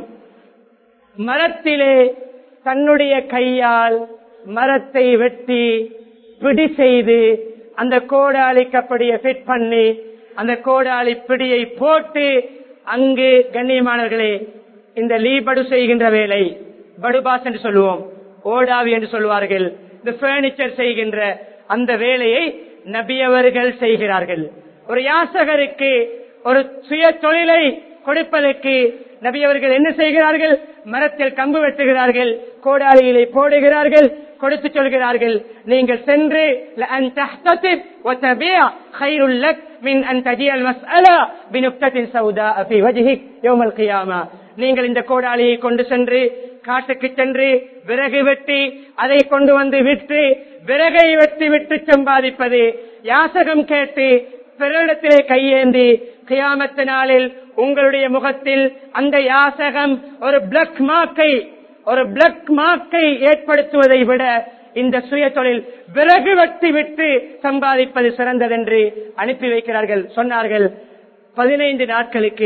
A: மரத்திலே தன்னுடைய கையால் மரத்தை வெட்டி பிடி செய்து அந்த கோடாளிக்கு அப்படியே ஃபிட் பண்ணி அந்த கோடாளி பிடியை போட்டு அங்கு கண்ணியமானவர்களே இந்த லீபடு செய்கின்ற வேலை படுபாஸ் என்று சொல்லுவோம் ஓடாவி என்று சொல்வார்கள் இந்த பர்னிச்சர் செய்கின்ற அந்த வேலையை நபியவர்கள் செய்கிறார்கள் ஒரு யாசகருக்கு ஒரு சுய தொழிலை கொடுப்பதற்கு நபியவர்கள் என்ன செய்கிறார்கள் மரத்தில் கம்பு வெட்டுகிறார்கள் கோடாளியிலே போடுகிறார்கள் கொடுத்து சொல்கிறார்கள் நீங்கள் சென்று لأن تحتسب وتبيع خير لك من أن تجيء المسألة بنكتة سوداء في وجهك يوم القيامة நீங்கள் இந்த கோடாளியை கொண்டு சென்று காட்டுக்கு சென்று விறகு வெட்டி அதை கொண்டு வந்து விற்று விறகை வெட்டி விட்டு சம்பாதிப்பது யாசகம் கேட்டு பிறரிடத்திலே கையேந்தி கியாமத்து நாளில் உங்களுடைய முகத்தில் அந்த யாசகம் ஒரு பிளக் மார்க்கை ஒரு பிளக் மார்க்கை ஏற்படுத்துவதை விட இந்த சுய தொழில் விறகு வெட்டி விட்டு சம்பாதிப்பது சிறந்ததென்று அனுப்பி வைக்கிறார்கள் சொன்னார்கள் பதினைந்து நாட்களுக்கு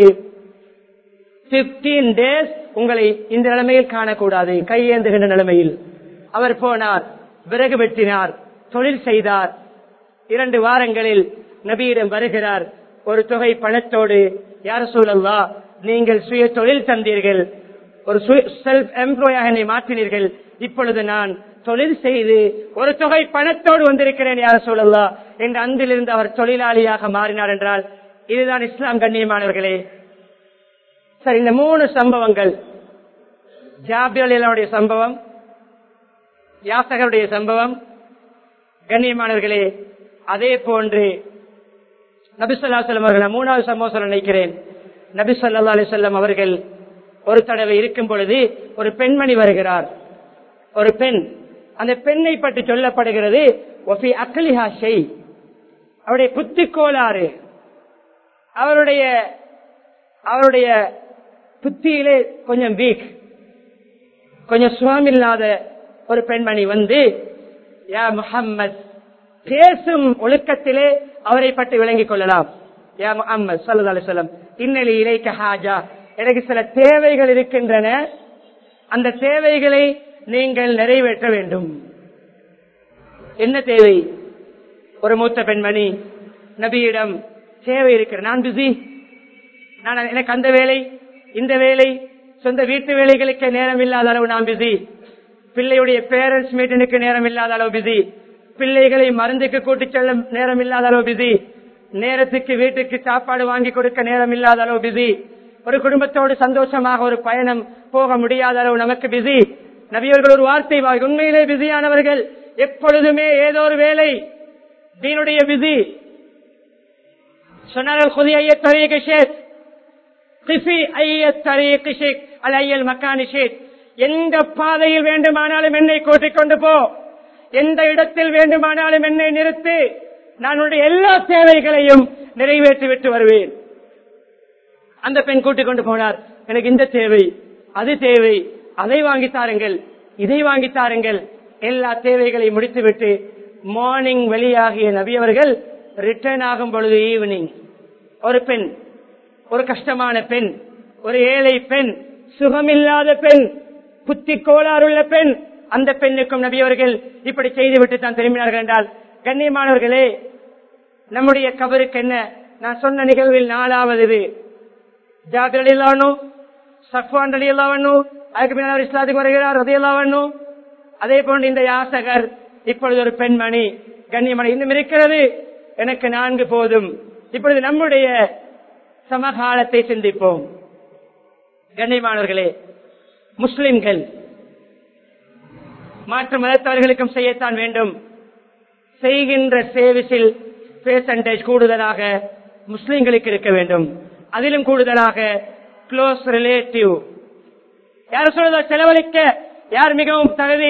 A: பிப்டீன் டேஸ் உங்களை இந்த நிலைமையில் காணக்கூடாது கையேந்துகின்ற நிலைமையில் அவர் போனார் விறகு வெட்டினார் தொழில் செய்தார் இரண்டு வாரங்களில் நபியிடம் வருகிறார் ஒரு தொகை பணத்தோடு யார சூழல்லா நீங்கள் சுய தொழில் தந்தீர்கள் ஒரு செல்ஃப் எம்ப்ளாயாக என்னை மாற்றினீர்கள் இப்பொழுது நான் தொழில் செய்து ஒரு தொகை பணத்தோடு வந்திருக்கிறேன் யார சூழல்லா என்று அன்றிலிருந்து அவர் தொழிலாளியாக மாறினார் என்றால் இதுதான் இஸ்லாம் கண்ணியமானவர்களே சரி இந்த மூணு சம்பவங்கள் ஜாபியலுடைய சம்பவம் யாசகருடைய சம்பவம் கண்ணியமானவர்களே அதே போன்று நபிசல்லாசலம் அவர்கள் மூணாவது சம்பவம் சொல்ல நினைக்கிறேன் நபிசல்லா அலிசல்லம் அவர்கள் ஒரு தடவை இருக்கும் பொழுது ஒரு பெண்மணி வருகிறார் ஒரு பெண் அந்த பெண்ணை பற்றி சொல்லப்படுகிறது ஒஃபி அக்கலிஹா ஷெய் அவருடைய புத்தி கோளாறு அவருடைய அவருடைய புத்தியிலே கொஞ்சம் வீக் கொஞ்சம் சுவாமில்லாத ஒரு பெண்மணி வந்து யா முஹம்மத் பேசும் ஒழுக்கத்திலே அவரை பற்றி விளங்கிக் கொள்ளலாம் யா முஹம்மது சல்லா அலிஸ்லாம் இன்னலி இலைக்க ஹாஜா எனக்கு சில தேவைகள் இருக்கின்றன அந்த தேவைகளை நீங்கள் நிறைவேற்ற வேண்டும் என்ன தேவை ஒரு மூத்த பெண்மணி நபியிடம் தேவை இருக்கிற நான் பிஸி நான் எனக்கு அந்த வேலை இந்த வேலை சொந்த வீட்டு வேலைகளுக்கு நேரம் இல்லாத அளவு நான் பிஸி பிள்ளையுடைய பேரண்ட்ஸ் மீட்டினுக்கு நேரம் இல்லாத அளவு பிஸி பிள்ளைகளை மருந்துக்கு கூட்டிச் செல்ல நேரம் இல்லாத அளவு பிஸி நேரத்துக்கு வீட்டுக்கு சாப்பாடு வாங்கி கொடுக்க நேரம் இல்லாத அளவு பிஸி ஒரு குடும்பத்தோடு சந்தோஷமாக ஒரு பயணம் போக முடியாத அளவு நமக்கு பிஸி நபியவர்கள் ஒரு வார்த்தை வா- உண்மையிலே பிஸியானவர்கள் எப்பொழுதுமே ஏதோ ஒரு வேலை தீனுடைய பிஸி சொன்னார்கள் "குதி ஐய தரீக ஷேக் கிஃபி ஐய தரீக ஷேக் அல் ஐயல் மக்கானி ஷேக் எந்த பாதையில் வேண்டுமானாலும் என்னை கூட்டிக் கொண்டு போ எந்த இடத்தில் வேண்டுமானாலும் என்னை நிறுத்து நான் உன்னுடைய எல்லா தேவைகளையும் நிறைவேற்றி விட்டு வருவேன் அந்த பெண் கூட்டிக் கொண்டு போனார் எனக்கு இந்த தேவை அது தேவை அதை வாங்கி தாருங்கள் இதை வாங்கி தாருங்கள் எல்லா தேவைகளையும் முடித்துவிட்டு மார்னிங் வெளியாகிய நபியவர்கள் ரிட்டர்ன் ஆகும் பொழுது ஈவினிங் ஒரு பெண் ஒரு கஷ்டமான பெண் ஒரு ஏழை பெண் சுகமில்லாத பெண் புத்தி கோளாறுள்ள பெண் அந்த பெண்ணுக்கும் நபியவர்கள் இப்படி செய்துவிட்டு தான் திரும்பினார்கள் என்றால் கண்ணியமானவர்களே நம்முடைய கபருக்கு என்ன நான் சொன்ன நிகழ்வில் நாலாவது இது ஜாபிர் அலிலானு சஃப்வான் அலியல்லாவனு அதுக்கு பின்னால் இஸ்லாத்துக்கு வருகிறார் ரதியல்லாவனு அதே போன்று இந்த யாசகர் இப்பொழுது ஒரு பெண்மணி கண்ணியமணி இன்னும் இருக்கிறது எனக்கு நான்கு போதும் இப்பொழுது நம்முடைய சமகாலத்தை சிந்திப்போம் கண்ணியமானவர்களே முஸ்லிம்கள் மாற்று மதத்தவர்களுக்கும் செய்யத்தான் வேண்டும் செய்கின்ற சேவிஸில் பெர்சன்டேஜ் கூடுதலாக முஸ்லிம்களுக்கு இருக்க வேண்டும் அதிலும் கூடுதலாக க்ளோஸ் ரிலேட்டிவ் யார் சொல்றதோ செலவழிக்க யார் மிகவும் தகுதி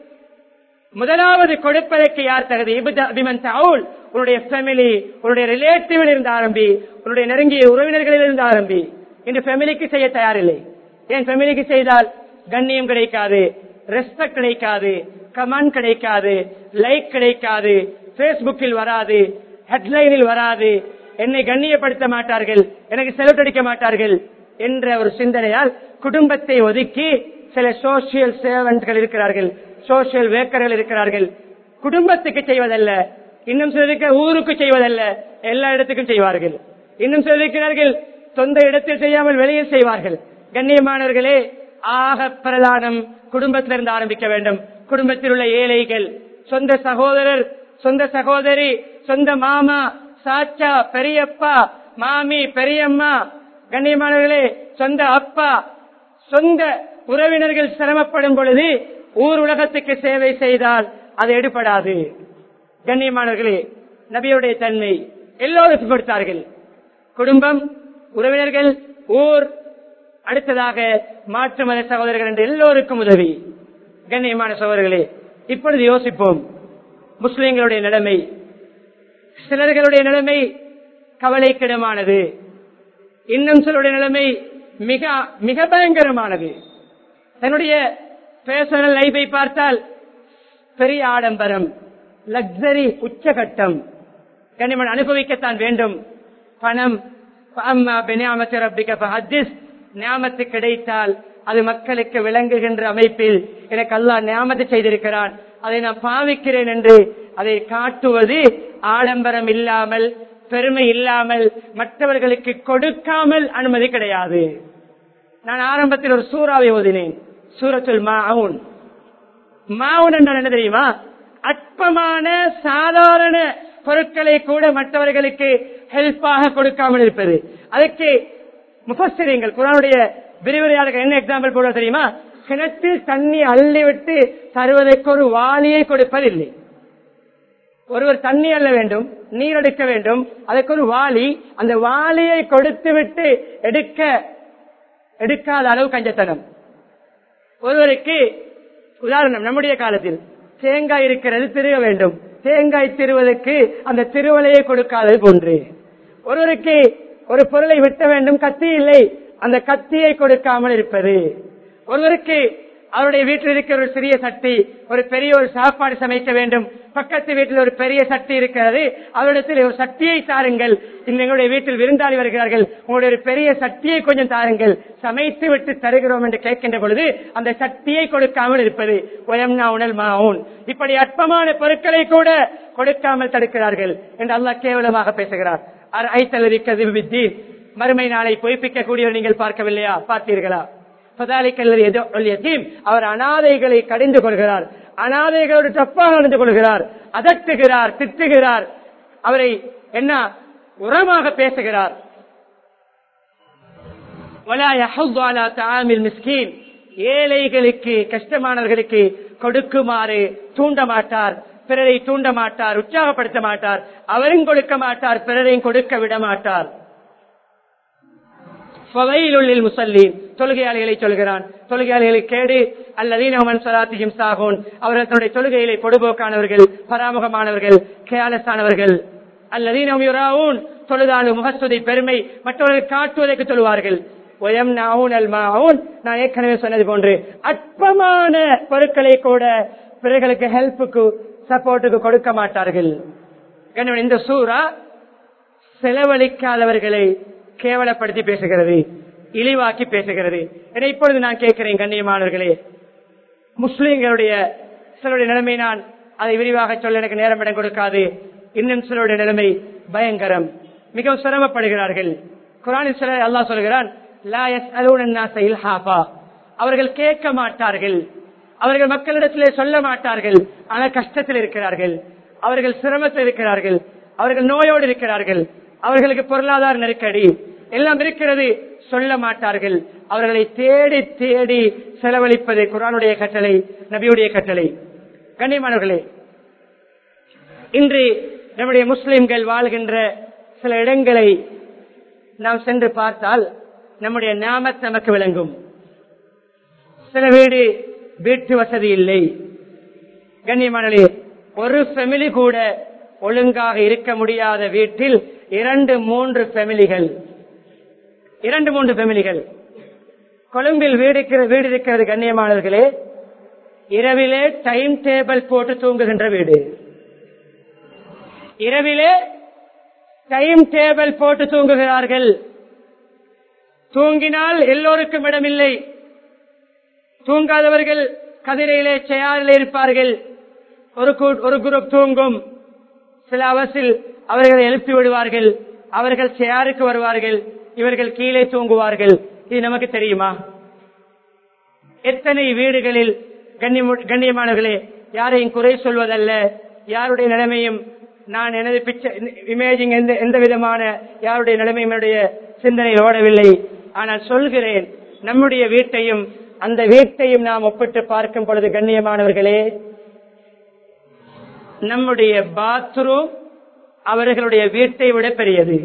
A: முதலாவது கொடுப்பதற்கு யார் தகுதி இப்தா பிமன் தவுல் உன்னுடைய ஃபேமிலி உன்னுடைய ரிலேட்டிவில் இருந்து ஆரம்பி உன்னுடைய நெருங்கிய உறவினர்களில் இருந்து ஆரம்பி இன்று ஃபேமிலிக்கு செய்ய தயாரில்லை ஏன் ஃபேமிலிக்கு செய்தால் கண்ணியம் கிடைக்காது ரெஸ்பெக்ட் கிடைக்காது கமெண்ட் கிடைக்காது லைக் கிடைக்காது பேஸ்புக்கில் வராது ஹெட்லைனில் வராது என்னை கண்ணியப்படுத்த மாட்டார்கள் எனக்கு செலவழிக்க மாட்டார்கள் என்ற ஒரு சிந்தனையால் குடும்பத்தை ஒதுக்கி சில சோசியல் சேவன்கள் இருக்கிறார்கள் சோசியல் வேக்கர்கள் இருக்கிறார்கள் குடும்பத்துக்கு செய்வதல்ல இன்னும் சிலருக்கு ஊருக்கு செய்வதல்ல எல்லா இடத்துக்கும் செய்வார்கள் இன்னும் சிலர் இருக்கிறார்கள் சொந்த இடத்தில் செய்யாமல் வெளியில் செய்வார்கள் கண்ணியமானவர்களே ஆக பிரதானம் குடும்பத்திலிருந்து ஆரம்பிக்க வேண்டும் குடும்பத்தில் உள்ள ஏழைகள் சொந்த சகோதரர் சொந்த சகோதரி சொந்த மாமா சாச்சா பெரியப்பா மாமி பெரியம்மா கண்ணியமானவர்களே சொந்த அப்பா சொந்த உறவினர்கள் சிரமப்படும் பொழுது ஊர் உலகத்துக்கு சேவை செய்தால் அது எடுபடாது கண்ணியமானவர்களே நபியுடைய தன்மை எல்லோருக்கும் கொடுத்தார்கள் குடும்பம் உறவினர்கள் ஊர் அடுத்ததாக மாற்று மத சகோதரர்கள் என்று எல்லோருக்கும் உதவி கண்ணியமான சகோதரர்களே இப்பொழுது யோசிப்போம் முஸ்லிம்களுடைய நிலைமை சிலர்களுடைய நிலைமை கவலைக்கிடமானது இன்னும் சிலருடைய நிலைமை மிக மிக பயங்கரமானது தன்னுடைய பேர்சனல் லைஃபை பார்த்தால் பெரிய ஆடம்பரம் லக்ஸரி உச்சகட்டம் கனிமன் அனுபவிக்கத்தான் வேண்டும் பணம் அம்மா பெனியாமத்து ரப்பிக்க ஃபஹத்திஸ் ஞாமத்து கிடைத்தால் அது மக்களுக்கு விளங்குகின்ற அமைப்பில் எனக்கு அல்லாஹ் ஞாமத்து செய்திருக்கிறான் அதை நான் பாவிக்கிறேன் என்று அதை காட்டுவது ஆடம்பரம் இல்லாமல் பெருமை இல்லாமல் மற்றவர்களுக்கு கொடுக்காமல் அனுமதி கிடையாது நான் ஆரம்பத்தில் ஒரு சூறாவை ஓதினேன் சூரத்துல் மாவுன் மாவுன் என்றால் என்ன தெரியுமா அற்பமான சாதாரண பொருட்களை கூட மற்றவர்களுக்கு ஹெல்ப்பாக கொடுக்காமல் இருப்பது அதுக்கு முஃபஸ்ஸிரீங்கள் குரானுடைய விரிவுரையாளர்கள் என்ன எக்ஸாம்பிள் போட தெரியுமா கிணற்றில் தண்ணி அள்ளிவிட்டு தருவதற்கு ஒரு வாளியை கொடுப்பதில்லை ஒருவர் தண்ணி அள்ள வேண்டும் நீர் எடுக்க வேண்டும் அதற்கு ஒரு வாளி அந்த வாளியை கொடுத்து விட்டு எடுக்க எடுக்காத அளவு கஞ்சத்தனம் ஒருவருக்கு உதாரணம் நம்முடைய காலத்தில் தேங்காய் இருக்கிறது திருக வேண்டும் தேங்காய் திருவதற்கு அந்த திருவலையை கொடுக்காதது போன்று ஒருவருக்கு ஒரு பொருளை வெட்ட வேண்டும் கத்தி இல்லை அந்த கத்தியை கொடுக்காமல் இருப்பது ஒருவருக்கு அவருடைய வீட்டில் இருக்கிற ஒரு சிறிய சட்டி ஒரு பெரிய ஒரு சாப்பாடு சமைக்க வேண்டும் பக்கத்து வீட்டில் ஒரு பெரிய சட்டி இருக்கிறது அவரிடத்தில் ஒரு சட்டியை தாருங்கள் இந்த எங்களுடைய வீட்டில் விருந்தாளி வருகிறார்கள் உங்களுடைய ஒரு பெரிய சட்டியை கொஞ்சம் தாருங்கள் சமைத்து விட்டு தருகிறோம் என்று கேட்கின்ற பொழுது அந்த சட்டியை கொடுக்காமல் இருப்பது ஒயம்னா உணல் மாவுன் இப்படி அற்பமான பொருட்களை கூட கொடுக்காமல் தடுக்கிறார்கள் என்று அல்லாஹ் கேவலமாக பேசுகிறார் ஐத்தலரி கதிர் மறுமை நாளை பொய்ப்பிக்கக்கூடியவர் நீங்கள் பார்க்கவில்லையா பார்த்தீர்களா அவர் அனாதைகளை கடிந்து கொள்கிறார் அனாதைகளோடு தப்பாக நடந்து கொள்கிறார் அதட்டுகிறார் திட்டுகிறார் அவரை என்ன உரமாக பேசுகிறார் ஏழைகளுக்கு கஷ்டமானவர்களுக்கு கொடுக்குமாறு தூண்ட மாட்டார் பிறரை தூண்ட மாட்டார் உற்சாகப்படுத்த மாட்டார் அவரும் கொடுக்க மாட்டார் பிறரையும் கொடுக்க விட மாட்டார் முசல்லீன் தொழுகையாளிகளை சொல்கிறான் தொழுகையாளிகளை கேடு அல்லதீனமன் சலாத்தியும் சாகோன் அவர்கள் தன்னுடைய தொழுகையிலே பொடுபோக்கானவர்கள் பராமுகமானவர்கள் கேலஸானவர்கள் அல்லதீனம் யுராவும் தொழுதானு முகஸ்துதி பெருமை மற்றவர்கள் காட்டுவதற்கு சொல்லுவார்கள் நான் ஏற்கனவே சொன்னது போன்று அற்பமான பொருட்களை கூட பிறர்களுக்கு ஹெல்ப்புக்கு சப்போர்ட்டுக்கு கொடுக்க மாட்டார்கள் இந்த சூறா செலவழிக்காதவர்களை கேவலப்படுத்தி பேசுகிறது இழிவாக்கி பேசுகிறது என இப்பொழுது நான் கேட்கிறேன் கண்ணியமானவர்களே முஸ்லிம்களுடைய சிலருடைய நிலைமை நான் அதை விரிவாக சொல்ல எனக்கு நேரம் இடம் கொடுக்காது இன்னும் சிலருடைய நிலைமை பயங்கரம் மிகவும் சிரமப்படுகிறார்கள் குரானில் சில அல்லா சொல்கிறான் அவர்கள் கேட்க மாட்டார்கள் அவர்கள் மக்களிடத்திலே சொல்ல மாட்டார்கள் ஆனால் கஷ்டத்தில் இருக்கிறார்கள் அவர்கள் சிரமத்தில் இருக்கிறார்கள் அவர்கள் நோயோடு இருக்கிறார்கள் அவர்களுக்கு பொருளாதார நெருக்கடி எல்லாம் இருக்கிறது சொல்ல மாட்டார்கள் அவர்களை தேடி தேடி செலவழிப்பது குரானுடைய கட்டளை நபியுடைய கட்டளை கண்ணியமானவர்களே இன்று நம்முடைய முஸ்லிம்கள் வாழ்கின்ற சில இடங்களை நாம் சென்று பார்த்தால் நம்முடைய நாமத் நமக்கு விளங்கும் சில வீடு வீட்டு வசதி இல்லை கண்ணியமானே ஒரு ஃபெமிலி கூட ஒழுங்காக இருக்க முடியாத வீட்டில் இரண்டு மூன்று ஃபெமிலிகள் இரண்டு மூன்று ஃபெமிலிகள் கொழும்பில் வீடு வீடு இருக்கிறது கண்ணியமானவர்களே இரவிலே டைம் டேபிள் போட்டு தூங்குகின்ற வீடு இரவிலே டைம் டேபிள் போட்டு தூங்குகிறார்கள் தூங்கினால் எல்லோருக்கும் இடமில்லை தூங்காதவர்கள் கதிரையிலே செயலில் இருப்பார்கள் ஒரு ஒரு குரூப் தூங்கும் சில அவசில் அவர்களை எழுப்பி விடுவார்கள் அவர்கள் சேருக்கு வருவார்கள் இவர்கள் கீழே தூங்குவார்கள் இது நமக்கு தெரியுமா எத்தனை வீடுகளில் கண்ணியமானவர்களே யாரையும் குறை சொல்வதல்ல யாருடைய நிலைமையும் நான் எனது பிக்சர் இமேஜிங் எந்த எந்த விதமான யாருடைய நிலைமையும் என்னுடைய சிந்தனை ஓடவில்லை ஆனால் சொல்கிறேன் நம்முடைய வீட்டையும் அந்த வீட்டையும் நாம் ஒப்பிட்டு பார்க்கும் பொழுது கண்ணியமானவர்களே நம்முடைய பாத்ரூம் அவர்களுடைய வீட்டை விட பெரியது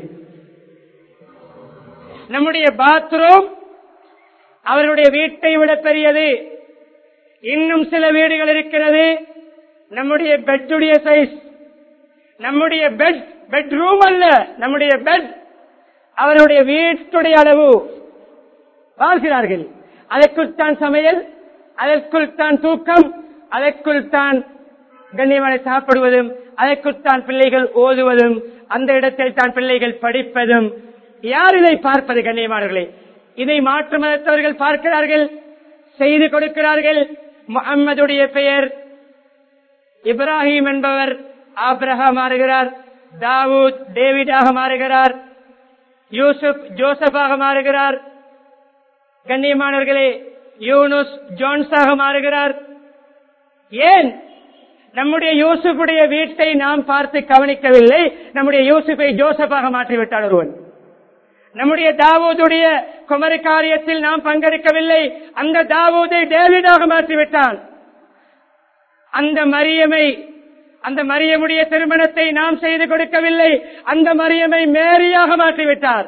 A: நம்முடைய பாத்ரூம் அவர்களுடைய வீட்டை விட பெரியது இன்னும் சில வீடுகள் இருக்கிறது நம்முடைய பெட்டுடைய சைஸ் நம்முடைய பெட் பெட்ரூம் அல்ல நம்முடைய பெட் அவருடைய வீட்டுடைய அளவு வாழ்கிறார்கள் அதற்குள் தான் சமையல் அதற்குள் தான் தூக்கம் அதற்குள் தான் கண்ணியமான சாப்பிடுவதும் அதற்குள் தான் பிள்ளைகள் ஓதுவதும் அந்த இடத்தில் தான் பிள்ளைகள் படிப்பதும் யார் இதை பார்ப்பது கண்ணியமானவர்களே இதை மாற்று மதத்தவர்கள் பார்க்கிறார்கள் செய்து கொடுக்கிறார்கள் முகம்மதுடைய பெயர் இப்ராஹிம் என்பவர் ஆப்ரஹா மாறுகிறார் தாவூத் டேவிடாக மாறுகிறார் யூசுப் ஜோசப்பாக மாறுகிறார் கண்ணியமானவர்களே யூனுஸ் ஜோன்ஸாக மாறுகிறார் ஏன் நம்முடைய யூசுஃபுடைய வீட்டை நாம் பார்த்து கவனிக்கவில்லை நம்முடைய யூசுஃபை ஜோசப்பாக மாற்றிவிட்டார் ஒருவன் நம்முடைய தாவூதுடைய குமரி காரியத்தில் நாம் பங்கெடுக்கவில்லை அந்த தாவூதை டேவிடாக மாற்றிவிட்டான் அந்த மரியமை அந்த மரியமுடைய திருமணத்தை நாம் செய்து கொடுக்கவில்லை அந்த மரியமை மேரியாக மாற்றிவிட்டார்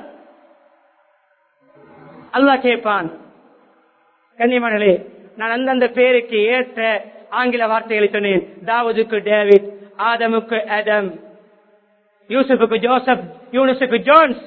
A: அல்லாஹ் கேட்பான் கன்னிமணலே நான் அந்தந்த பேருக்கு ஏற்ற ஆங்கில வார்த்தைகளை சொன்னேன் தாவூதுக்கு டேவிட் ஆதமுக்கு ஆடம் யூசுஃபுக்கு ஜோசப் யூனுஸுக்கு ஜோன்ஸ்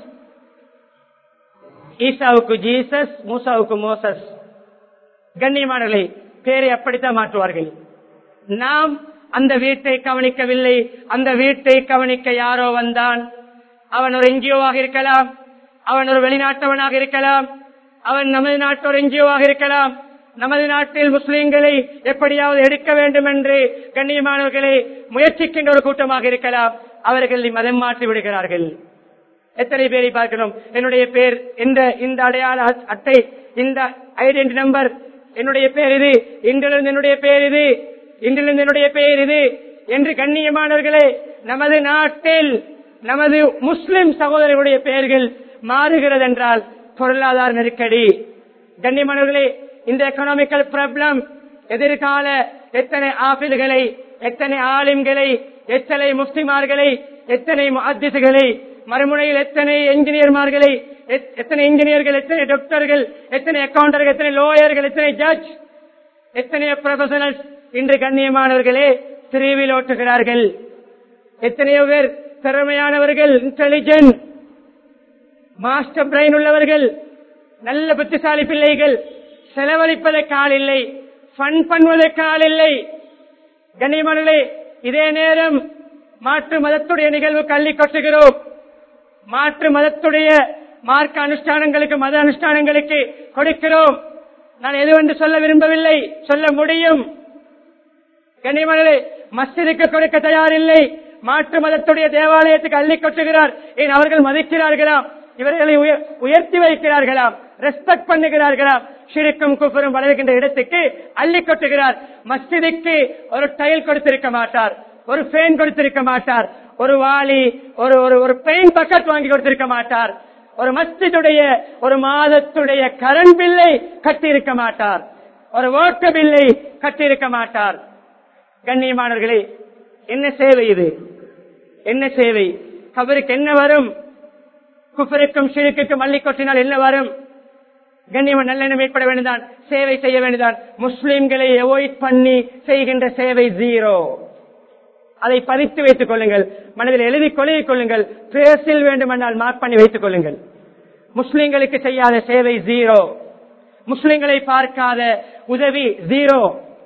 A: ஈசாவுக்கு ஜீசஸ் மூசாவுக்கு மோசஸ் கண்ணியமானவர்களை பேரை அப்படித்தான் மாற்றுவார்கள் நாம் அந்த வீட்டை கவனிக்கவில்லை அந்த வீட்டை கவனிக்க யாரோ வந்தான் அவன் ஒரு என்ஜிஓவாக இருக்கலாம் அவன் ஒரு வெளிநாட்டவனாக இருக்கலாம் அவன் நமது நாட்டு ஒரு என்ஜிஓவாக இருக்கலாம் நமது நாட்டில் முஸ்லிம்களை எப்படியாவது எடுக்க வேண்டும் என்று கண்ணியமானவர்களை முயற்சிக்கின்ற ஒரு கூட்டமாக இருக்கலாம் அவர்கள் மதம் மாற்றி விடுகிறார்கள் எத்தனை பேரை பார்க்கிறோம் என்னுடைய பேர் இந்த இந்த அடையாள அட்டை இந்த ஐடென்டி நம்பர் என்னுடைய பேர் இது இன்றிலிருந்து என்னுடைய பேர் இது இன்றிலிருந்து என்னுடைய பெயர் இது என்று கண்ணியமானவர்களே நமது நாட்டில் நமது முஸ்லிம் சகோதரர்களுடைய பெயர்கள் மாறுகிறது என்றால் பொருளாதார நெருக்கடி கண்ணியமானவர்களே இந்த எக்கனாமிக்கல் ப்ராப்ளம் எதிர்கால எத்தனை ஆபில்களை எத்தனை ஆலிம்களை எத்தனை முஸ்லிமார்களை எத்தனை முஹத்திசுகளை மறுமுனையில் எத்தனை என்ஜினியர்மார்களை எத்- எத்தனை இன்ஜினியர்கள் எத்தனை டாக்டர்கள் எத்தனை அக்கவுண்டர்கள் எத்தனை லோயர்கள் எத்தனை ஜட்ஜ் எத்தனையோ ப்ரொஃபஷனல்ஸ் இன்று கண்ணியமானவர்களே பிரிவில் ஓட்டுகிறார்கள் எத்தனையோ பேர் திறமையானவர்கள் இன்டெலிஜென்ட் மாஸ்டர் பிரெயின் உள்ளவர்கள் நல்ல புத்திசாலி பிள்ளைகள் செலவழிப்பதற்கு ஆள் இல்லை ஃபன் பண்ணுவதற்கு ஆள் இல்லை கண்ணியமானே இதே நேரம் மாற்று மதத்துடைய நிகழ்வு கல்வி கொட்டுகிறோம் மாற்று மதத்துடைய மார்க்க அனுஷ்டானங்களுக்கு மத அனுஷ்டானங்களுக்கு கொடுக்கிறோம் நான் எதுவென்று சொல்ல விரும்பவில்லை சொல்ல முடியும் கண்ணியமானே மஸ்ஜிதுக்கு கொடுக்க தயாரில்லை மாற்று மதத்துடைய தேவாலயத்துக்கு அள்ளி கொட்டுகிறார் ஏன் அவர்கள் மதிக்கிறார்களாம் இவர்களை உய- உயர்த்தி வைக்கிறார்களாம் ரெஸ்பெக்ட் பண்ணுகிறார்களாம் ஷிருக்கும் குஃபரும் வளர்கின்ற இடத்துக்கு அள்ளி கொட்டுகிறார் மஸ்ஜிதுக்கு ஒரு டைல் கொடுத்திருக்க மாட்டார் ஒரு ஃபேன் கொடுத்திருக்க மாட்டார் ஒரு வாளி ஒரு ஒரு ஒரு பெயின் பக்கெட் வாங்கி கொடுத்திருக்க மாட்டார் ஒரு மஸ்ஜிதுடைய ஒரு மாதத்துடைய கரண்ட் பில்லை கட்டியிருக்க மாட்டார் ஒரு ஓட்ட பில்லை கட்டியிருக்க மாட்டார் கண்ணியமானவர்களே என்ன சேவை இது என்ன சேவை கபருக்கு என்ன வரும் குஃபருக்கும் ஷிருக்குக்கும் மல்லி கொட்டினால் என்ன வரும் கண்ணியமன் நல்லெண்ணம் ஏற்பட வேண்டியதான் சேவை செய்ய வேண்டியதான் முஸ்லிம்களை அவாய்ட் பண்ணி செய்கின்ற சேவை ஜீரோ அதை பதித்து வைத்துக் கொள்ளுங்கள் மனதில் எழுதி கொள்ளிக் கொள்ளுங்கள் பேசில் வேண்டுமென்றால் மார்க் பண்ணி வைத்துக் கொள்ளுங்கள் முஸ்லிம்களுக்கு செய்யாத சேவை ஜீரோ முஸ்லிம்களை பார்க்காத உதவி ஜீரோ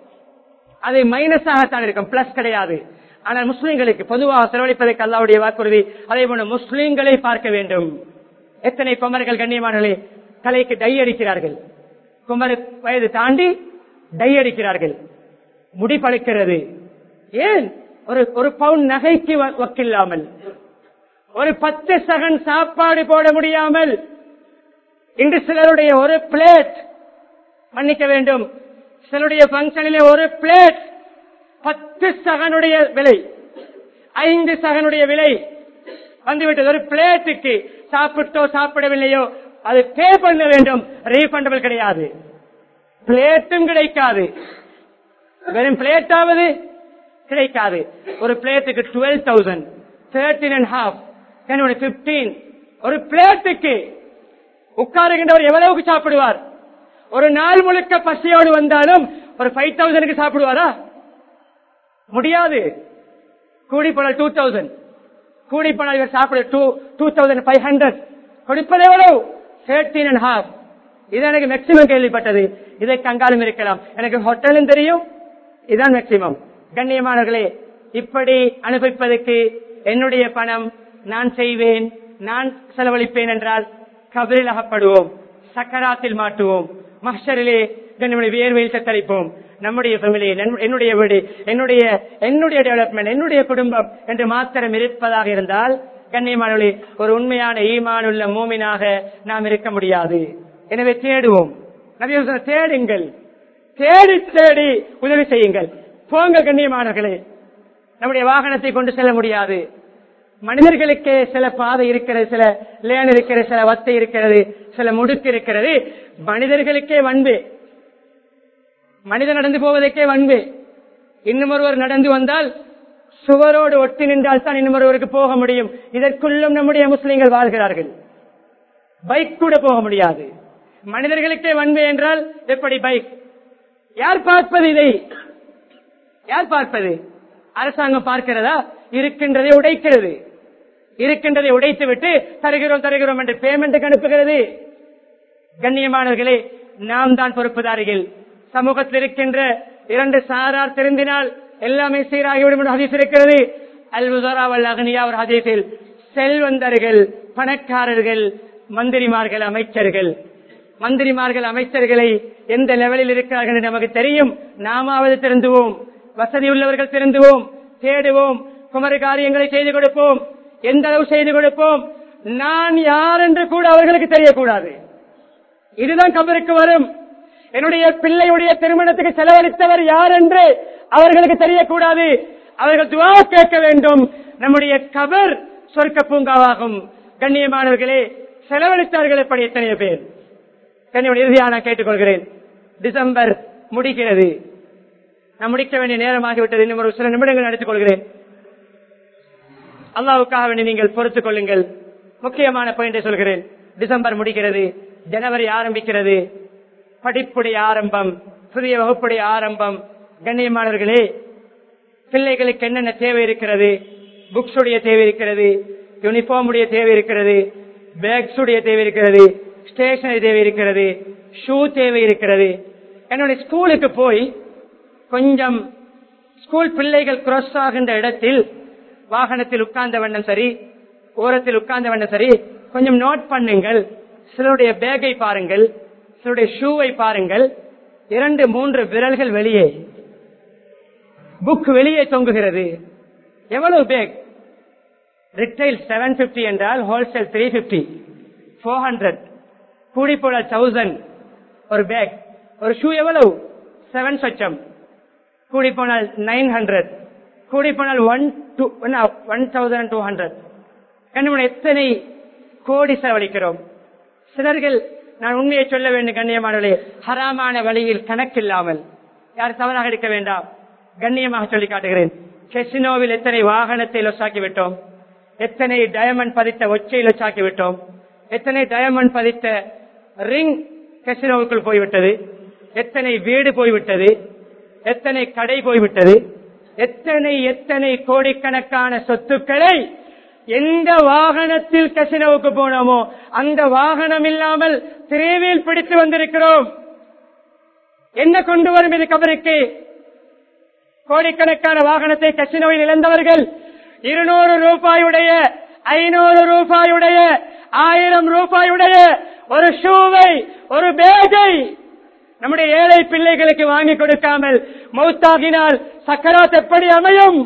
A: அது மைனஸாகத்தான் இருக்கும் பிளஸ் கிடையாது ஆனால் முஸ்லிம்களுக்கு பொதுவாக செலவழிப்பதற்கு அல்லாவுடைய வாக்குறுதி அதே போல முஸ்லிம்களை பார்க்க வேண்டும் எத்தனை குமர்கள் கண்ணியமானங்களே தலைக்கு டை அடிக்கிறார்கள் குமர வயது தாண்டி டை அடிக்கிறார்கள் முடி பழுக்கிறது ஏன் ஒரு ஒரு பவுன் நகைக்கு வ- வக்கில்லாமல் ஒரு பத்து சகன் சாப்பாடு போட முடியாமல் இன்று சிலருடைய ஒரு பிளேட் மன்னிக்க வேண்டும் சிலருடைய பங்கனிலே ஒரு பிளேட் பத்து சகனுடைய விலை ஐந்து சகனுடைய விலை வந்துவிட்டது ஒரு பிளேட்டுக்கு சாப்பிட்டோ சாப்பிடவில்லையோ அது பே பண்ண வேண்டும் ரீஃபண்டபிள் கிடையாது பிளேட்டும் கிடைக்காது வெறும் பிளேட்டாவது கிடைக்காது ஒரு பிளேட்டுக்கு twelve thousand thirteen and half fifteen ஒரு பிளேட்டுக்கு உட்காருகின்றவர் எவ்வளவுக்கு சாப்பிடுவார் ஒரு நாள் முழுக்க பசியோடு வந்தாலும் ஒரு ஃபைவ் தௌசண்ட்க்கு சாப்பிடுவாரா முடியாது கூடி போனால் டூ தௌசண்ட் கூடி போனால் இவர் சாப்பிட two two thousand five hundred கொடுப்பது எவ்வளவு தேர்ட்டீன் அண்ட் ஹாஃப் இது எனக்கு மேக்சிமம் கேள்விப்பட்டது இதற்கு அங்காலும் இருக்கலாம் எனக்கு ஹோட்டலும் தெரியும் இதுதான் மேக்சிமம் கண்ணியமானவர்களே இப்படி அனுபவிப்பதற்கு என்னுடைய பணம் நான் செய்வேன் நான் செலவழிப்பேன் என்றால் கபரில் அகப்படுவோம் சக்கராத்தில் மாட்டுவோம் மஹ்ஷரிலே நம்முடைய வியர்வையில் தத்தளிப்போம் நம்முடைய ஃபேமிலி என்னுடைய வீடு என்னுடைய என்னுடைய டெவலப்மெண்ட் என்னுடைய குடும்பம் என்று மாத்திரம் இருப்பதாக இருந்தால் கண்ணியமானவர்களே ஒரு உண்மையான ஈமானுள்ள மூமினாக நாம் இருக்க முடியாது எனவே தேடுவோம் நபி சொன்ன தேடுங்கள் தேடி தேடி உதவி செய்யுங்கள் போங்க கண்ணியமானவர்களே நம்முடைய வாகனத்தை கொண்டு செல்ல முடியாது மனிதர்களுக்கே சில பாதை இருக்கிறது சில லேன் இருக்கிறது சில வத்தை இருக்கிறது சில முடுக்கு இருக்கிறது மனிதர்களுக்கே வன்பு மனிதன் நடந்து போவதற்கே வன்பு இன்னும் ஒருவர் நடந்து வந்தால் சுவரோடு ஒட்டி நின்றால் தான் இன்னும் ஒருவருக்கு போக முடியும் இதற்குள்ளும் நம்முடைய முஸ்லிம்கள் வாழ்கிறார்கள் பைக் கூட போக முடியாது மனிதர்களுக்கே வன்மை என்றால் எப்படி பைக் யார் பார்ப்பது இதை யார் பார்ப்பது அரசாங்கம் பார்க்கிறதா இருக்கின்றதை உடைக்கிறது இருக்கின்றதை உடைத்து விட்டு தருகிறோம் தருகிறோம் என்று பேமெண்ட் அனுப்புகிறது கண்ணியமானவர்களே நாம் தான் பொறுப்புதாரிகள் சமூகத்தில் இருக்கின்ற இரண்டு சாரார் திருந்தினால் எல்லாமே சீராகிவிடும் என்று ஹதீஸ் இருக்கிறது அல்வுதராவல் அகனியா ஒரு ஹதீஸில் செல்வந்தர்கள் பணக்காரர்கள் மந்திரிமார்கள் அமைச்சர்கள் மந்திரிமார்கள் அமைச்சர்களை எந்த லெவலில் இருக்கிறார்கள் என்று நமக்கு தெரியும் நாமாவது திருந்துவோம் வசதி உள்ளவர்கள் திருந்துவோம் தேடுவோம் குமர காரியங்களை செய்து கொடுப்போம் எந்த அளவு செய்து கொடுப்போம் நான் யார் என்று கூட அவர்களுக்கு தெரியக்கூடாது
B: இதுதான் கபருக்கு வரும் என்னுடைய பிள்ளையுடைய திருமணத்துக்கு செலவழித்தவர் யார் என்று அவர்களுக்கு தெரியக்கூடாது அவர்கள் துவா கேட்க வேண்டும் நம்முடைய கபர் சொர்க்க பூங்காவாகும் கண்ணியமானவர்களே செலவழித்தார்கள் எப்படி எத்தனை பேர் கண்ணியமான இறுதியாக நான் கேட்டுக்கொள்கிறேன் டிசம்பர் முடிக்கிறது நான் முடிக்க வேண்டிய நேரமாகிவிட்டது இன்னும் ஒரு சில நிமிடங்கள் நடத்திக் கொள்கிறேன் அல்லாவுக்காக வேண்டி நீங்கள் பொறுத்துக் கொள்ளுங்கள் முக்கியமான பாயிண்டை சொல்கிறேன் டிசம்பர் முடிக்கிறது ஜனவரி ஆரம்பிக்கிறது படிப்புடைய ஆரம்பம் புதிய வகுப்புடைய ஆரம்பம் கண்ணியமானவர்களே பிள்ளைகளுக்கு என்னென்ன தேவை இருக்கிறது புக்ஸ் உடைய தேவை இருக்கிறது யூனிஃபார்ம் உடைய தேவை இருக்கிறது பேக்ஸ் உடைய தேவை இருக்கிறது ஸ்டேஷனரி தேவை இருக்கிறது ஷூ தேவை இருக்கிறது என்னுடைய ஸ்கூலுக்கு போய் கொஞ்சம் ஸ்கூல் பிள்ளைகள் கிராஸ் ஆகின்ற இடத்தில் வாகனத்தில் உட்கார்ந்த வண்ணம் சரி ஓரத்தில் உட்கார்ந்த வண்ணம் சரி கொஞ்சம் நோட் பண்ணுங்கள் சிலருடைய பேக்கை பாருங்கள் சிலருடைய ஷூவை பாருங்கள் இரண்டு மூன்று விரல்கள் வெளியே புக் வெளியே தொங்குகிறது எவ்வளவு பேக் ரிட்டைல் செவன் பிப்டி என்றால் wholesale three fifty four hundred கூடி போல தௌசண்ட் ஒரு பேக் ஒரு ஷூ எவ்வளவு செவன் சொச்சம் கூடி போனால் நைன் ஹண்ட்ரட் கூடி போனால் one two one thousand two hundred கண்ணிமணி எத்தனை கோடி செலவழிக்கிறோம் சிலர்கள் நான் உண்மையை சொல்ல வேண்டும் கண்ணியமானவர்களே ஹராமான வழியில் கணக்கில்லாமல் யார் தவறாக எடுக்க வேண்டாம் கண்ணியமாக சொல்லி காட்டுகிறேன் கெசினோவில் எத்தனை வாகனத்தை லொசாக்கி விட்டோம் எத்தனை டயமண்ட் பதித்த ஒச்சை லொசாக்கி விட்டோம் எத்தனை டயமண்ட் பதித்த ரிங் கெசினோவுக்குள் போய்விட்டது எத்தனை வீடு போய்விட்டது எத்தனை கடை போய்விட்டது எத்தனை எத்தனை கோடிக்கணக்கான சொத்துக்களை எந்த வாகனத்தில் கசினவுக்கு போனோமோ அந்த வாகனம் இல்லாமல் திரைவில் பிடித்து வந்திருக்கிறோம் என்ன கொண்டு வரும் இது கபருக்கு கோடிக்கணக்கான வாகனத்தை கசினோவில் இழந்தவர்கள் இருநூறு ரூபாயுடைய ஐநூறு ரூபாயுடைய ஆயிரம் ரூபாயுடைய ஒரு ஷூவை ஒரு பேகை நம்முடைய ஏழை பிள்ளைகளுக்கு வாங்கி கொடுக்காமல் மௌத்தாகினால் சக்கராத் எப்படி அமையும்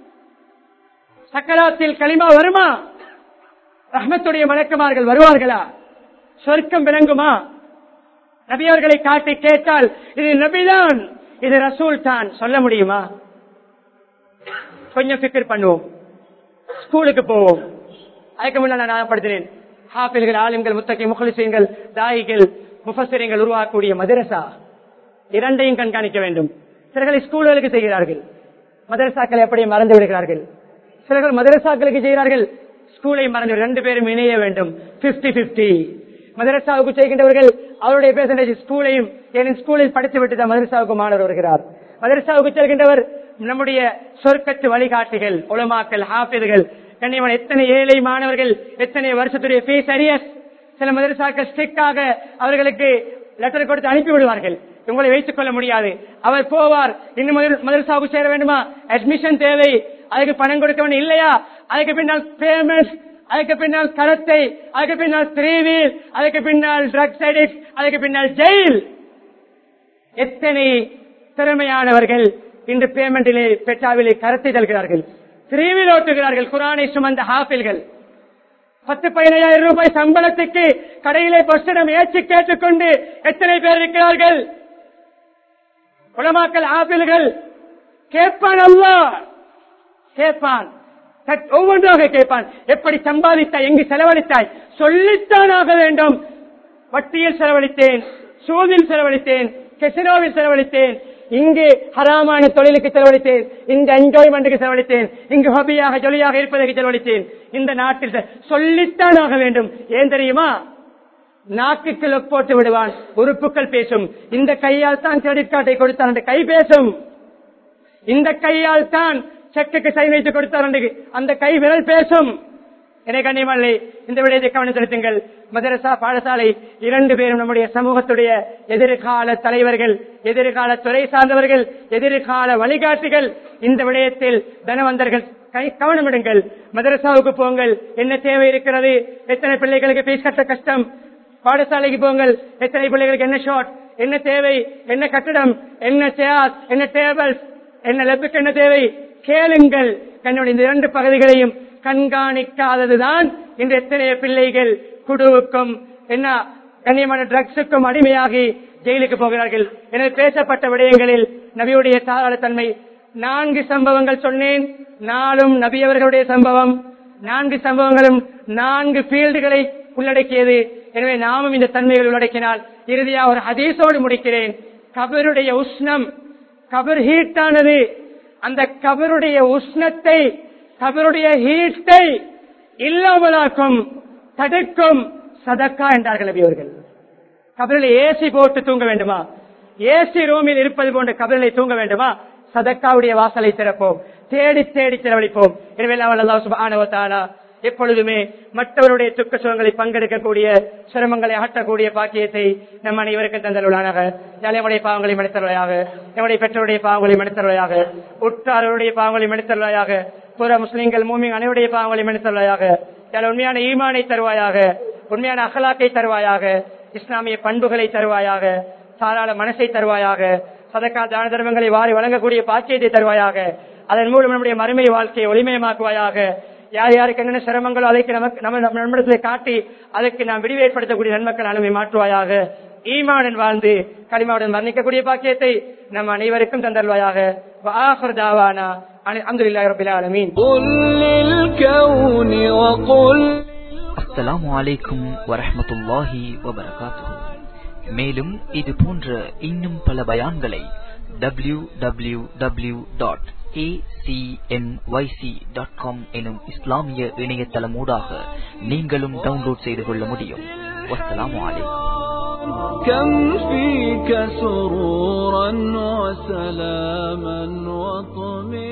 B: சக்கராத்தில் களிமா வருமா ரஹ்மத்துடைய மலக்குமார்கள் வருவார்களா சொர்க்கம் விளங்குமா நபியவர்களை காட்டி கேட்டால் இது நபிதான் இது ரசூல் தான் சொல்ல முடியுமா கொஞ்சம் பிக்கர் பண்ணுவோம் ஸ்கூலுக்கு போவோம் அதுக்கு முன்னால் நான் ஞாபகப்படுத்தினேன் ஹாஃபில்கள் ஆலிம்கள் முத்தகை முகலிசீன்கள் தாயிகள் முஃபசிரியங்கள் உருவாக்கக்கூடிய மதரசா இரண்டையும் கண்காணிக்க வேண்டும் சிலர்கள் ஸ்கூல்களுக்கு செய்கிறார்கள் மதரசாக்களை எப்படி மறந்து விடுகிறார்கள் சிலர்கள் மதரசாக்களுக்கு செய்கிறார்கள் ஸ்கூலை மறந்து ரெண்டு பேரும் இணைய வேண்டும் பிப்டி பிப்டி மதரசாவுக்கு செய்கின்றவர்கள் அவருடைய பெர்சன்டேஜ் ஸ்கூலையும் என் ஸ்கூலில் படித்து விட்டு தான் மதரசாவுக்கு மாணவர் வருகிறார் மதரசாவுக்கு செல்கின்றவர் நம்முடைய சொர்க்கத்து வழிகாட்டிகள் உலமாக்கல் ஹாஃபிதுகள் கண்ணியமான எத்தனை ஏழை மாணவர்கள் எத்தனை வருஷத்துடைய ஃபீஸ் அரியஸ் சில மதரசாக்கள் ஸ்ட்ரிக்டாக அவர்களுக்கு லெட்டர் கொடுத்து அனுப்பி விடுவார்கள் உங்களை வைத்துக் கொள்ள முடியாது அவர் போவார் இன்னும் மதர- மதரசாவுக்கு சேர வேண்டுமா அட்மிஷன் தேவை அதுக்கு பணம் கொடுக்க வேண்டும் இல்லையா அதுக்கு பின்னால் பேமெண்ட் அதுக்கு பின்னால் கடத்தை அதுக்கு பின்னால் திரிவீல் அதுக்கு பின்னால் ட்ரக்ஸ் அடிக்ட் அதுக்கு பின்னால் ஜெயில் எத்தனை திறமையானவர்கள் இன்று பேமெண்டிலே பெட்டாவிலே கரத்தை தருகிறார்கள் திரிவில் ஓட்டுகிறார்கள் குரானை சுமந்த ஹாஃபில்கள் பத்து பதினையாயிரம் ரூபாய் சம்பளத்துக்கு கடையிலே பஸ்ஸிடம் ஏற்றி கேட்டுக்கொண்டு எத்தனை பேர் இருக்கிறார்கள் உலமாக்கல் ஆப்பிள்கள் கேட்பான் அல்லா கேட்பான் தட்- ஒவ்வொன்றாக கேட்பான் எப்படி சம்பாதித்தாய் எங்கு செலவழித்தாய் சொல்லித்தான் ஆக வேண்டும் வட்டியில் செலவழித்தேன் சூதில் செலவழித்தேன் கெசினோவில் செலவழித்தேன் இங்கு ஹராமான தொழிலுக்கு செலவழித்தேன் இந்த என்ஜாய்மெண்ட்டுக்கு செலவழித்தேன் இங்கு ஹபியாக ஜொலியாக இருப்பதற்கு செலவழித்தேன் இந்த நாட்டில் செ- சொல்லித்தான் ஆக வேண்டும் ஏன் தெரியுமா நாக்குக்கு லொக் போட்டு விடுவான் உறுப்புகள் பேசும் இந்த கையால் தான் கிரெடிட் கார்டை கொடுத்தான் அந்த கை பேசும் இந்த கையால் தான் செக்குக்கு சைன் வைத்து கொடுத்தார் என்று அந்த கை விரல் பேசும் என்னை கண்ணியமல்லை இந்த விடயத்தை கவனம் செலுத்துங்கள் மதரசா பாடசாலை இரண்டு பேரும் நம்முடைய சமூகத்துடைய எதிர்கால தலைவர்கள் எதிர்கால துறை சார்ந்தவர்கள் எதிர்கால வழிகாட்டிகள் இந்த விடயத்தில் தனவந்தர்கள் கை கவனமிடுங்கள் மதரசாவுக்கு போங்கள் என்ன தேவை இருக்கிறது எத்தனை பிள்ளைகளுக்கு பீஸ் கட்ட கஷ்டம் பாடசாலைக்கு போங்கள் எத்தனை பிள்ளைகளுக்கு என்ன ஷார்ட் என்ன தேவை என்ன கட்டடம் என்ன சேர் என்ன டேபிள் என்ன லெப்புக்கு என்ன தேவை கேளுங்கள் கண்ணுடைய இந்த இரண்டு பகுதிகளையும் கண்காணிக்காததுதான் இன்று எத்தனை பிள்ளைகள் குடுவுக்கும் என்ன கண்ணியமான ட்ரக்ஸுக்கும் அடிமையாகி ஜெயிலுக்கு போகிறார்கள் எனவே பேசப்பட்ட விடயங்களில் நபியுடைய தாராளத்தன்மை நான்கு சம்பவங்கள் சொன்னேன் நாளும் நபி அவர்களுடைய சம்பவம் நான்கு சம்பவங்களும் நான்கு ஃபீல்டுகளை உள்ளடக்கியது எனவே நாமும் இந்த தன்மைகள் உள்ளடக்கினால் இறுதியா ஒரு ஹதீஸோடு முடிக்கிறேன் கபருடைய உஷ்ணம் கபர் ஹீட்டானது அந்த கபருடைய உஷ்ணத்தை கபருடைய ஹீட்டை இல்லாமலாக்கும் தடுக்கும் சதக்கா என்றார்கள் நபி அவர்கள் கபரில் ஏசி போட்டு தூங்க வேண்டுமா ஏசி ரூமில் இருப்பது போன்ற கபரிலை தூங்க வேண்டுமா சதக்காவுடைய வாசலை திறப்போம் தேடி தேடி செலவழிப்போம் எனவே அல்லாஹ் சுப்ஹானஹு வ தஆலா எப்பொழுதுமே மற்றவருடைய துக்க சுகங்களை பங்கெடுக்கக்கூடிய சிரமங்களை ஆட்டக்கூடிய பாக்கியத்தை நம் அனைவருக்கும் தந்தருளானாக நம்முடைய பாவங்களை மனிதர்களாக நம்முடைய பெற்றோருடைய பாவங்களை மனிதர்களாக உற்றாரோருடைய பாவங்களை மனிதர்களாக புற முஸ்லிம்கள் மூமிங் அனைவருடைய பாவங்களை மனிதர்களாக உண்மையான ஈமானை தருவாயாக உண்மையான அகலாக்கை தருவாயாக இஸ்லாமிய பண்புகளை தருவாயாக தாராள மனசை தருவாயாக சதக்கா தான தர்மங்களை வாரி வழங்கக்கூடிய பாக்கியத்தை தருவாயாக அதன் மூலம் நம்முடைய மறுமை வாழ்க்கையை ஒளிமயமாக்குவாயாக யார் யாருக்கு என்னென்ன சிரமங்களோ அதற்கு நமக்கு நம்ம நம்ம நம்மிடத்திலே காட்டி அதற்கு நாம் விடிவு ஏற்படுத்தக்கூடிய நன்மக்கள் அனுமதி மாற்றுவாயாக ஈமாவுடன் வாழ்ந்து களிமாவுடன் வர்ணிக்கக்கூடிய பாக்கியத்தை நம் அனைவருக்கும் தந்தல்வாயாக வாஹர் தாவானா அல்ஹம்துலில்லாஹி ரப்பில் ஆலமீன்
C: قل للكون وقل
D: அஸ்ஸலாமு அலைக்கும் வரஹ்மத்துல்லாஹி வபரகாத்துஹு மேலும் இது போன்ற இன்னும் பல பயான்களை W W W dot dot com எனும் இஸ்லாமிய இணையதளமூடாக நீங்களும் டவுன்லோட் செய்து கொள்ள முடியும் வஸ்ஸலாமு அலைக்கும்
C: كم فيك سرورا وسلاما وطمئنا